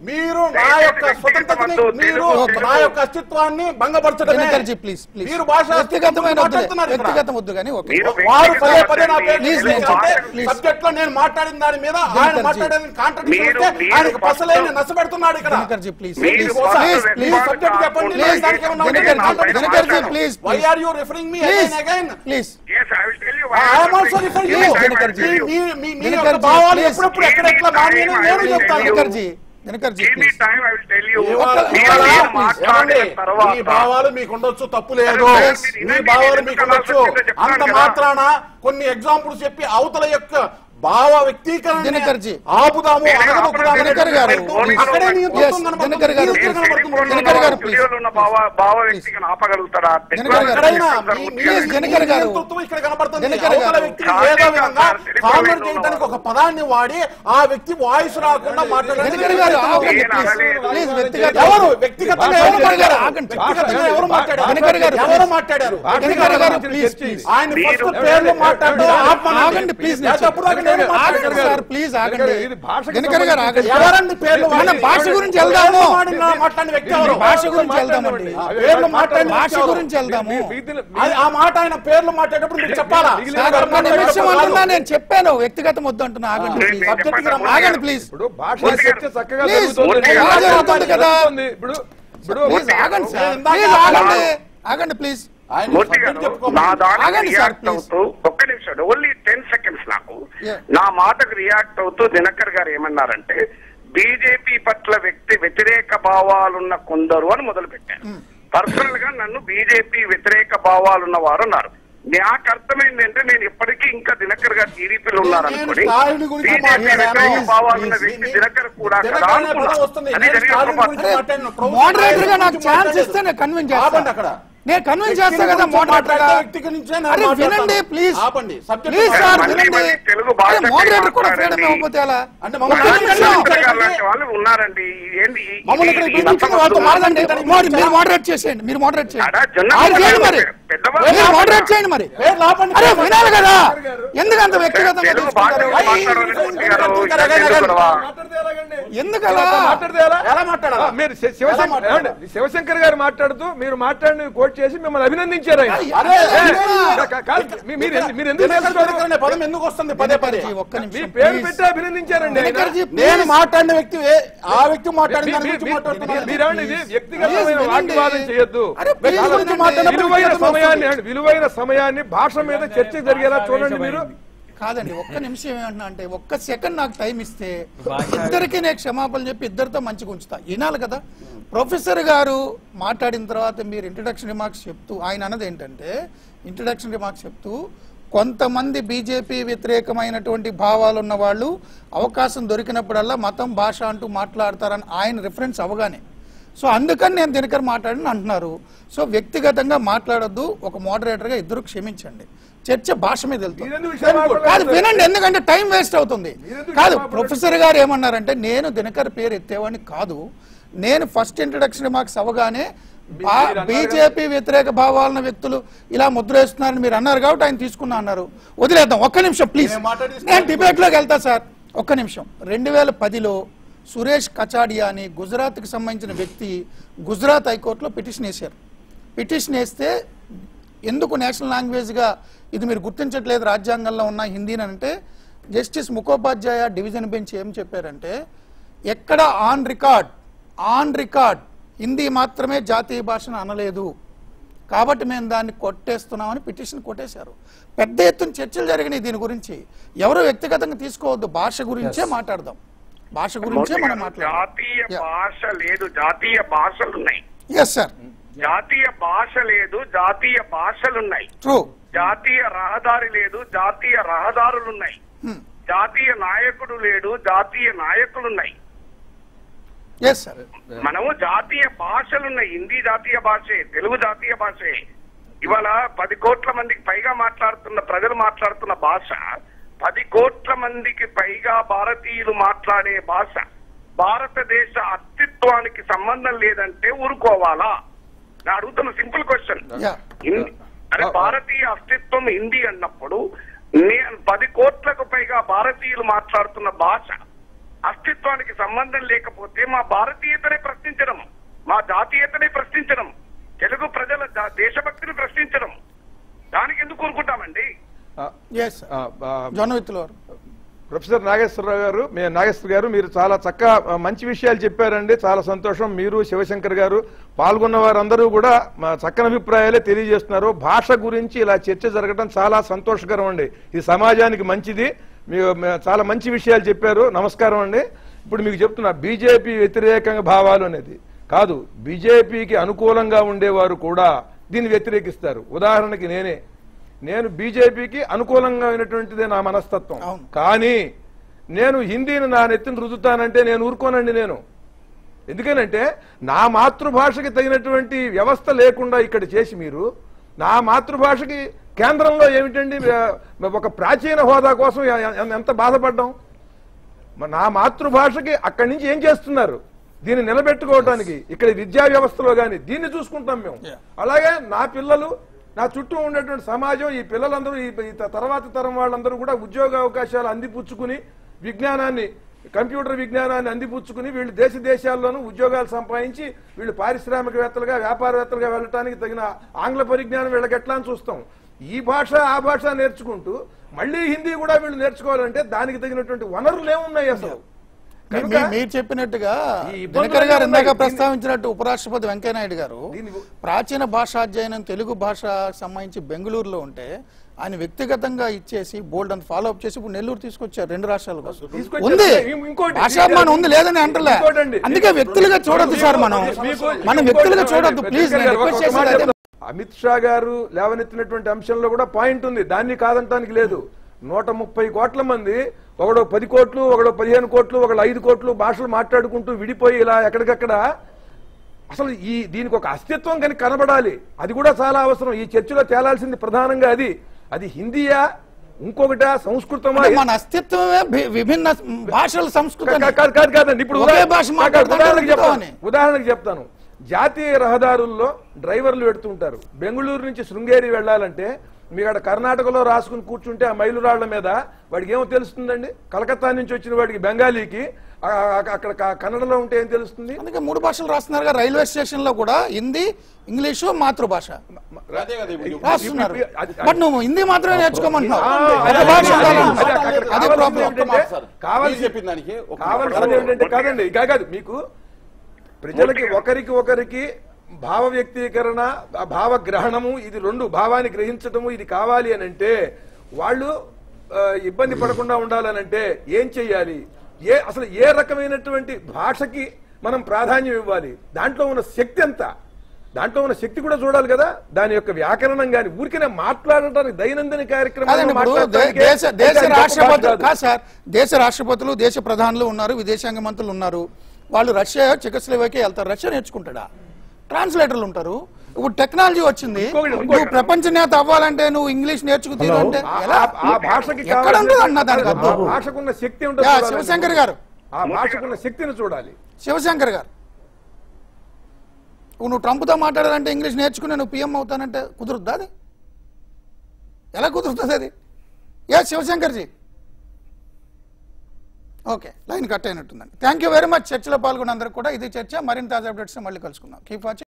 మీరు నా దయచేసి యొక్క స్వతంత్రతని వ్యక్తిగతమద్దు, మీరు తెలుగు, నా యొక్క అస్తిత్వాన్ని భంగపరచడమే దినకర్జీ ప్లీజ్ ప్లీజ్ మీరు భాష వ్యక్తిగతమైన వద్దు మాట్లాడుతున్నారు ఇక్కడ. వ్యక్తిగతం వద్దు కానీ ఓకే మీరు వారు పదే పదే నా పేరు Please, తీసుకొచ్చి please. సబ్జెక్ట్ లో నేను మాట్లాడిన దాని మీద ఆయన దినకర్జీ. మాట్లాడేది కాంట్రాక్ట్ మీరు- చేస్తే మీరు ఆయనకు ఫస్ట్ పసలేని నష్టపెడుతున్నాడు ఇక్కడ దినకర్జీ ప్లీజ్ మీరు please first please response please subject చెప్పండి కాకుండా నేను దానికి ఏమన్నా నేను దినకర్జీ నా పైన దినకర్జీ మాట్లాడను. Please why please are you referring me please again again please Yes, I will tell you why I I am also referring you. Yes, I will Dinakarji. tell you. మీ మీ మీ దినకర్జీ, యొక్క భావాలు please. ఎప్పుడెప్పుడు ఎక్కడ ఎట్లా మానేయని నేను చెప్తాను Dinakarji Dinakarji Give me please time, I will tell you. ఇవాళ- ఒక్క- మీరు ఇవాళ నేను మాట్లాడిన ఏమండి? తర్వాత మీ భావాలు మీకు ఉండొచ్చు తప్పు లేదు సరే, Yes. మీరు మీ వినండి, భావాలు నేను మీకు ఎందుకు అలా ఉండొచ్చు చెప్పిందో చెప్తాను అంత కదా. మాత్రాన కొన్ని ఎగ్జాంపుల్స్ చెప్పి అవతల యొక్క భావ వ్యక్తీకరణ దినకర్జీ. ఆపుదాము నేను అనగదొక్కుదాము ఆపడం దినకర్ గారు, అనేది please. అక్కడే నీ Yes, తత్వం కనబడుతుంది. దినకర్ గారు, నీ please. తత్వం కనబడుతుంది. దినకర్ గారు, please. స్టూడియోలో ఉన్న భావ భావ వ్యక్తికి ఆపగలుగుతారా దినకర్ గారు, ఎక్కడైనా మీ- మీ- Please, మీ దినకర్ గారు. నేతృత్వం ఇక్కడ కనబడుతుంది దినకర్ అవతల గారు. వ్యక్తిని ఏదో విధంగా కామెంట్ చేయడానికి ఒక పదాన్ని వాడి ఆ వ్యక్తి వాయిస్ రాకుండా మాట్లాడడానికి దినకర్ గారు ఆగండి నేను ప్లీజ్ అనలేదు. ప్లీజ్ వ్యక్తిగత ఎవరు వ్యక్తిగతంగా ఎవరు దినకర్ గారు మాట్లాడారు ఆగండి. వ్యక్తిగతంగా ఎవరు మాట్లాడారు దినకర్ గారు, ఎవరు please. మాట్లాడారు దినకర్ గారు ప్లీజ్ ప్లీజ్ ఆయన మీరు- ఫస్ట్ పేర్లు మాట్లాడారు ఆపమనండి. ఆగండి ప్లీజ్ లేకపోతే అప్పుడు దాకా నేను ఆగండి మాట్లాడను. సార్ ప్లీజ్ ఆగండి ఇది భాషకి దినకర్ గారు ఆగండి ఎవరండి పేర్లు మన వాడి- భాష గురించి వెళ్దాము పేర్లు వాడిన మాట్లాడిన వ్యక్తి ఎవరు భాష గురించి వెళ్దామండి ఆ పేర్లు మాట్లాడిన భాష వ్యక్తి ఎవరు? గురించి వెళ్దాము అది ఆ మాట ఆయన పేర్లు మాట్లాడేటప్పుడు మీరు చెప్పాలా సార్ ఒక్క నిమిషం అంటున్నా నేను చెప్పాను వ్యక్తిగతం వద్దు అంటున్నా ఆగండి నేను- ప్లీజ్ నేను చెప్పండి. ఆగండి ప్లీజ్ ఇప్పుడు భాష మూర్తి గారు. చర్చ చక్కగా Please, జరుగుతోంది. మూర్తి గారు. ఎలా జరుగుతుంది కదా? జరుగుతోంది. ఇప్పుడు ఇప్పుడు ప్లీజ్ ఆగండి సార్ ఇందాక ప్లీజ్ ఆగండి అన్నాను. ఆగండి ప్లీజ్ ఆయన మూర్తి సబ్జెక్ట్ గారు చెప్పుకోమని. నా దానికి ఆగండి సార్, రియాక్ట్ please. అవుతూ ఒక్క నిమిషం ఓన్లీ టెన్ సెకండ్స్ నాకు Yeah. నా మాటకు రియాక్ట్ అవుతూ దినకర్ గారు ఏమన్నారంటే బీజేపీ పట్ల వ్యక్తి వ్యతిరేక భావాలున్న కొందరు అని మొదలు పెట్టారు పర్సనల్ గా నన్ను బీజేపీ వ్యతిరేక భావాలున్న వారు ఉన్నారు నాకు అర్థమైంది అంటే నేను ఇప్పటికీ ఇంకా దినకర్ గారు టీడీపీలో ఉన్నారు నేను అనుకోని స్టాలిన్ గురించి బీజేపీ మాట్లాడాను. వ్యతిరేక భావాలున్న Please, వ్యక్తి please. దినకర్ కూడా కదా దినకర్ అనే అనుకున్నా. పదం వస్తుంది. అది నేను జరిగే స్టాలిన్ పొరపాటు. గురించి మాట్లాడను. ప్రొఫెసర్ మోడరేటర్ గా నాకు గురించి ఛాన్స్ మాట్లాడను. ఇస్తే నేను కన్విన్స్ ఆపండి చేస్తాను అక్కడ నేను కన్విన్స్ చేస్తా వ్యక్తిని కదా గురించి మోడరేటర్ గా మాట్లాడే వ్యక్తి గురించే నేను అరే మాట్లాడతాను. వినండి ప్లీజ్ ఆపండి. Subject ప్లీజ్ మాట్లాడండి. సార్ మళ్ళీ వినండి మళ్ళీ తెలుగు భాష అరే మోడరేటర్ కూడా మాట్లాడండి. ఫ్రీడమ్ ఇవ్వకపోతే ఎలా అంటే మమ్మల్ని ఒక్క ఎందుకు నిమిషం. మాట్లాడారు? గారు లాంటి వాళ్ళు ఉన్నారండి ఏంది ఈ- మమ్మల్ని ఇక్కడ ఈ- ఈ పిలిపించిన నమ్మకం వాళ్ళతో వద్దు. మాట్లాడండి మాట్లాడండి. మోడీ మీరు మోడరేట్ చేసేయండి మీరు మోడరేట్ చేయండి అడా, జొన్న ఆయన చేయండి మరి పెద్దవాళ్ళు మీరు మోడరేట్ చేయండి మరి పేర్లు ఆపండి. అరే వినాలి కదా ఎందుకు అంత వ్యక్తిగతంగా తెలుగు భాష తీసుకుంటారు మాట్లాడాలని మూర్తి గారు ఇదంతా గొడవ. ఎందుకు అలా మాట్లాడితే ఎలా? ఎలా మాట్లాడాలా? ఆ, మీరు శి- శివశంకర్ మాట్లాడాలా? ఏమండి? శివశంకర్ గారు మాట్లాడుతూ మీరు మాట్లాడిన కోట్ చేసి మిమ్మల్ని అభినందించారు ఆయన అదే, ఏ, అదే. కా- కాదు, మీ- మీరు ఎందు- మీరు ఎందుకు దినకర్ చేస్తున్నారు? దినకర్ అనే పదం ఎందుకు వస్తుంది పదే పదే దినకర్జీ, ఒక్క మీ నిమిషం పేరు please. పెట్టి అభినందించారండి ఆయన. దినకర్జీ, నేను please. మాట్లాడిన వ్యక్తి వే- ఆ వ్యక్తి మాట్లాడిన మీ- దాని మీ- గురించి మీ- మాట్లాడుతున్నాను మీరేమండి ఇది వ్యక్తిగతమైన Please వినండి. వాగ్వాదం చేయొద్దు అరే, please వ్యక్తి గురించి వినండి. మాట్లాడినప్పుడు విలువైన వ్యక్తిగతం సమయాన్ని వస్తుంది. విలువైన సమయాన్ని భాష మీద చర్చ జరిగేలా చూడండి మీరు కాదండి ఒక్క నిమిషం ఏమంటున్నా అంటే ఒక్క సెకండ్ నాకు టైం ఇస్తే ఇద్దరికి నేను క్షమాపణ చెప్పి ఇద్దరితో మంచిగా ఉంచుతా వినాలి కదా ప్రొఫెసర్ గారు మాట్లాడిన తర్వాత మీరు ఇంట్రడక్షన్ రిమార్క్స్ చెప్తూ ఆయన అన్నది ఏంటంటే ఇంట్రడక్షన్ రిమార్క్స్ చెప్తూ కొంతమంది బీజేపీ వ్యతిరేకమైనటువంటి భావాలు ఉన్న వాళ్ళు అవకాశం దొరికినప్పుడల్లా మతం భాష అంటూ మాట్లాడతారని ఆయన రిఫరెన్స్ అవగానే సో అందుకని నేను దినకర్ మాట్లాడని అంటున్నారు సో వ్యక్తిగతంగా మాట్లాడొద్దు ఒక మోడరేటర్గా ఇద్దరు క్షమించండి చర్చ భాష మీద వెళ్తుంది మీరెందుకు విషయం కాదు మాట్లాడలేదు? వినండి ఎందుకంటే టైం వేస్ట్ అవుతుంది మీరెందుకు కాదు క్షమాపణ ప్రొఫెసర్ గారు ఏమన్నారంటే నేను దినకర్ పేరు ఎత్తేవాడిని కాదు నేను ఫస్ట్ ఇంట్రడక్షన్ రిమార్క్స్ అవగానే మీరు అన్నారు బీజేపీ వ్యతిరేక భావాలను వ్యక్తులు ఇలా ముద్ర వేస్తున్నారని మీరు అన్నారు కాబట్టి ఆయన తీసుకున్నా అన్నారు వదిలేద్దాం ఒక్క నిమిషం ప్లీజ్ నేను మాట్లాడి నేను డిబేట్ లోకి వెళ్తా సార్ ఒక్క నిమిషం రెండు వేల పదిలో సురేష్ కచాడియా అని గుజరాత్కి సంబంధించిన వ్యక్తి గుజరాత్ హైకోర్టులో పిటిషన్ వేశారు పిటిషన్ వేస్తే ఎందుకు నేషనల్ లాంగ్వేజ్గా ఇది మీరు గుర్తించట్లేదు రాజ్యాంగంలో ఉన్న హిందీని అంటే జస్టిస్ ముఖోపాధ్యాయ డివిజన్ బెంచ్ ఏం చెప్పారంటే ఎక్కడ on record on record Hindi మాత్రమే జాతీయ భాషను అనలేదు కాబట్టి మేము దాన్ని కొట్టేస్తున్నామని పిటిషన్ కొట్టేశారు పెద్ద ఎత్తున చర్చలు జరిగినాయి దీని గురించి ఎవరు వ్యక్తిగతంగా తీసుకోవద్దు భాష గురించే మాట్లాడదాం భాష గురించే మనం మాట్లాడదాం జాతీయ Yeah. భాష లేదు జాతీయ భాషలు ఉన్నాయి ఎస్ సార్ జాతీయ భాష లేదు జాతీయ భాషలున్నాయి ట్రూ జాతీయ రహదారి లేదు జాతీయ రహదారులున్నాయి జాతీయ నాయకుడు లేడు జాతీయ నాయకులున్నాయి ఎస్ సార్ మనము జాతీయ భాషలున్నాయి హిందీ జాతీయ భాషే తెలుగు జాతీయ భాషే ఇవాళ పది కోట్ల మందికి పైగా మాట్లాడుతున్న ప్రజలు మాట్లాడుతున్న భాష పది కోట్ల మందికి పైగా భారతీయులు మాట్లాడే భాష భారతదేశ అస్తిత్వానికి సంబంధం లేదంటే ఊరుకోవాలా నా అడుగుతున్న సింపుల్ క్వశ్చన్ Yeah. హిందీ అరే భారతీయ అస్తిత్వం హిందీ అన్నప్పుడు నేను పది కోట్లకు పైగా భారతీయులు మాట్లాడుతున్న భాష అస్తిత్వానికి సంబంధం లేకపోతే మా భారతీయతనే ప్రశ్నించడం మా జాతీయతనే ప్రశ్నించడం తెలుగు ప్రజల జా- దేశభక్తిని ప్రశ్నించడం దానికి ఎందుకు కోరుకుంటామండి ఆ, ఎస్ ఆ, ఆ, జొన్నవిత్తుల వారు ప్రొఫెసర్ నాగేశ్వరరావు గారు మీ నాగేశ్వర గారు మీరు చాలా చక్కగా ఆ, మంచి విషయాలు చెప్పారండి చాలా సంతోషం మీరు శివశంకర్ గారు పాల్గొన్న వారందరూ కూడా మా చక్కని అభిప్రాయాలే తెలియజేస్తున్నారు భాష గురించి ఇలా చర్చ జరగడం చాలా సంతోషకరం అండి ఇది సమాజానికి మంచిది మీరు మ- చాలా మంచి విషయాలు చెప్పారు నమస్కారం అండి ఇప్పుడు మీకు చెప్తున్నా బీజేపీ వ్యతిరేకంగా భావాలు అనేది కాదు బీజేపీకి అనుకూలంగా ఉండేవారు కూడా దీన్ని వ్యతిరేకిస్తారు ఉదాహరణకి నేనే నేను బీజేపీకి అనుకూలంగా అయినటువంటిదే నా మనస్తత్వం అవును. కానీ నేను హిందీని నా నెత్తిని రుద్దుతానంటే నేను ఊరుకోనండి నేను ఎందుకనంటే నా మాతృభాషకి తగినటువంటి వ్యవస్థ లేకుండా ఇక్కడ చేసి మీరు నా మాతృభాషకి కేంద్రంలో ఏమిటండి ఆ, ఒక ప్రాచీన హోదా కోసం ఎ- ఎ- ఎంత బాధపడ్డాం మ- నా మాతృభాషకి అక్కడి నుంచి ఏం చేస్తున్నారు దీన్ని నిలబెట్టుకోవడానికి ఇక్కడ విద్యా వ్యవస్థలో గాని దీన్ని చూసుకుంటాం మేము Yeah. అలాగే నా పిల్లలు నా చుట్టూ ఉన్నటువంటి సమాజం ఈ పిల్లలందరూ ఈ ఈ తర్వాత తరం వాళ్ళందరూ కూడా ఉద్యోగ అవకాశాలు అందిపుచ్చుకుని విజ్ఞానాన్ని కంప్యూటర్ విజ్ఞానాన్ని అందిపుచ్చుకుని వీళ్ళు దేశ దేశాల్లోనూ ఉద్యోగాలు సంపాదించి వీళ్ళు పారిశ్రామికవేత్తలుగా వ్యాపారవేత్తలుగా వెళ్ళటానికి తగిన ఆంగ్ల పరిజ్ఞానం వీళ్ళకి ఎట్లా అని చూస్తాం ఈ భాష ఆ భాష నేర్చుకుంటూ మళ్ళీ హిందీ కూడా వీళ్ళు నేర్చుకోవాలంటే దానికి తగినటువంటి వనరులు ఏమున్నాయి అసలు మీ- కనుక మీ- మీరు చెప్పినట్టుగా ఈ ఇబ్బందులు దినకర్ గారు ఉన్నాయి. ఇందాక దీన్ని- ప్రస్తావించినట్టు ఉపరాష్ట్రపతి వెంకయ్యనాయుడు గారు దీన్ని- ప్రాచీన భాషాధ్యయనం తెలుగు భాష సంబంధించి బెంగళూరులో ఉంటే ఆయన వ్యక్తిగతంగా ఇచ్చేసి బోల్డ్ అని ఫాలో అప్ చేసి ఇప్పుడు నెల్లూరు తీసుకొచ్చారు రెండు రాష్ట్రాల కోసం తీసుకొచ్చారు. ఉంది ఇం- ఇంకోటి- భాషాభిమానం ఉంది లేదని అంటలే ఇంకోటండి. అందుకే వ్యక్తులుగా చూడొద్దు సార్ మనం మీకు- మనం ఇంకోటి వ్యక్తులుగా చెప్పండి. చూడొద్దు ప్లీజ్ వెంకయ్య గారు, ఒక- ఒక మాట రిక్వెస్ట్ చెప్తాను. అమిత్ షా గారు లేవనెత్తినటువంటి అంశంలో కూడా పాయింట్ ఉంది దాన్ని కాదంటానికి లేదు నూట ముప్పై కోట్ల మంది ఒకడు పది కోట్లు ఒకడు పదిహేను కోట్లు ఒకడు ఐదు కోట్లు భాషలు మాట్లాడుకుంటూ విడిపోయి ఇలా ఎక్కడికక్కడ అసలు ఈ దీనికి ఒక అస్తిత్వం కనుక కనబడాలి అది కూడా చాలా అవసరం ఈ చర్చలో తేలాల్సింది ప్రధానంగా అది అది హిందీయా ఇంకొకటా సంస్కృతమా అంటే మన అస్తిత్వమే వి- విభిన్న భాషల సంస్కృతి కా- కాదు కాదు కాదండి ఇప్పుడు ఒకే ఉదాహరణ- భాష కాదు, మాట్లాడుతుంటే ఉదాహరణకి చెప్తాను అర్థమని. ఉదాహరణకి చెప్తాను జాతీయ రహదారుల్లో డ్రైవర్లు పెడుతుంటారు బెంగళూరు నుంచి శృంగేరి వెళ్ళాలంటే మీ అక్కడ కర్ణాటకలో రాసుకుని కూర్చుంటే ఆ మైలురాళ్ల మీద వాడికి ఏమో తెలుస్తుందండి కలకత్తా నుంచి వచ్చిన వాడికి బెంగాలీకి ఆ- ఆ- అక్కడ క- కన్నడలో ఉంటే ఏం తెలుస్తుంది అందుకే మూడు భాషలు రాస్తున్నారు రైల్వే స్టేషన్ లో కూడా హిందీ ఇంగ్లీషు మాతృభాష అదే కదా ఇప్పుడు రాస్తున్నారు ఇప్పుడు- అది- బట్ నువ్వు హిందీ మాత్రమే నేర్చుకోమంటున్నావు ఆ, ఒక అది- భాష అది- ఉండాలన్నావు. అది- అక్కడ అది కావాల్సింది ప్రాబ్లం ఏంటంటే సార్. కావాల్సి మీరు చెప్పిన దానికి ఒక- కావాల్సింది ఏంటంటే కాదండి ఇక కాదు మీకు ప్రజలకి ఒకరికి ఒకరికి భావ వ్యక్తీకరణ ఆ భావ గ్రహణము ఇది రెండు భావాన్ని గ్రహించటము ఇది కావాలి అని అంటే వాళ్ళు ఆ, ఇబ్బంది పడకుండా ఉండాలనంటే ఏం చెయ్యాలి ఏ అసలు ఏ రకమైనటువంటి భాషకి మనం ప్రాధాన్యం ఇవ్వాలి దాంట్లో ఉన్న శక్తి ఎంత దాంట్లో ఉన్న శక్తి కూడా చూడాలి కదా దాని యొక్క వ్యాకరణం గాని ఊరికనే మాట్లాడటానికి దైనందిన కాదండి కార్యక్రమాలు ఇప్పుడు దే- మాట్లాడటానికి దేశ దేశ అది గొప్ప రాష్ట్రపతులు కాదు. కాదు సార్ దేశ రాష్ట్రపతులు దేశ ప్రధానులు ఉన్నారు విదేశాంగ మంత్రులు ఉన్నారు వాళ్ళు రష్యా చెకస్లోవేకే వెళ్తారు రష్యా నేర్చుకుంటాడా ట్రాన్స్లేటర్లు ఉంటారు ఇప్పుడు టెక్నాలజీ వచ్చింది ఇంకొకటి- ఇంకొకటి. నువ్వు ప్రపంచ నేత అవ్వాలంటే నువ్వు ఇంగ్లీష్ నేర్చుకుతీరు అంటే ఆ- ఎలా ఆ- ఆ భాషకి ఎక్కడ కావాల్సిన- ఉంటుంది అన్న దానికి ఆ అర్థం భాషకున్న శక్తి ఉంటుంది యా, చూడాలి. శివశంకర్ గారు. ఆ భాషకున్న శక్తిని చూడాలి శివశంకర్ గారు ఇప్పుడు నువ్వు ట్రంప్తో మాట్లాడాలంటే ఇంగ్లీష్ నేర్చుకుని నువ్వు పిఎం అవుతానంటే కుదురుద్దా అది ఎలా కుదురుతుంది అది ఏ Shivashankar ji okay line cut అయినట్టుందండి థ్యాంక్ యూ వెరీ మచ్ చర్చలో పాల్గొన్న అందరికి కూడా ఇది చర్చ మరింత తాజా అప్డేట్స్ మళ్ళీ కలుసుకుందాం కీప్ వాచింగ్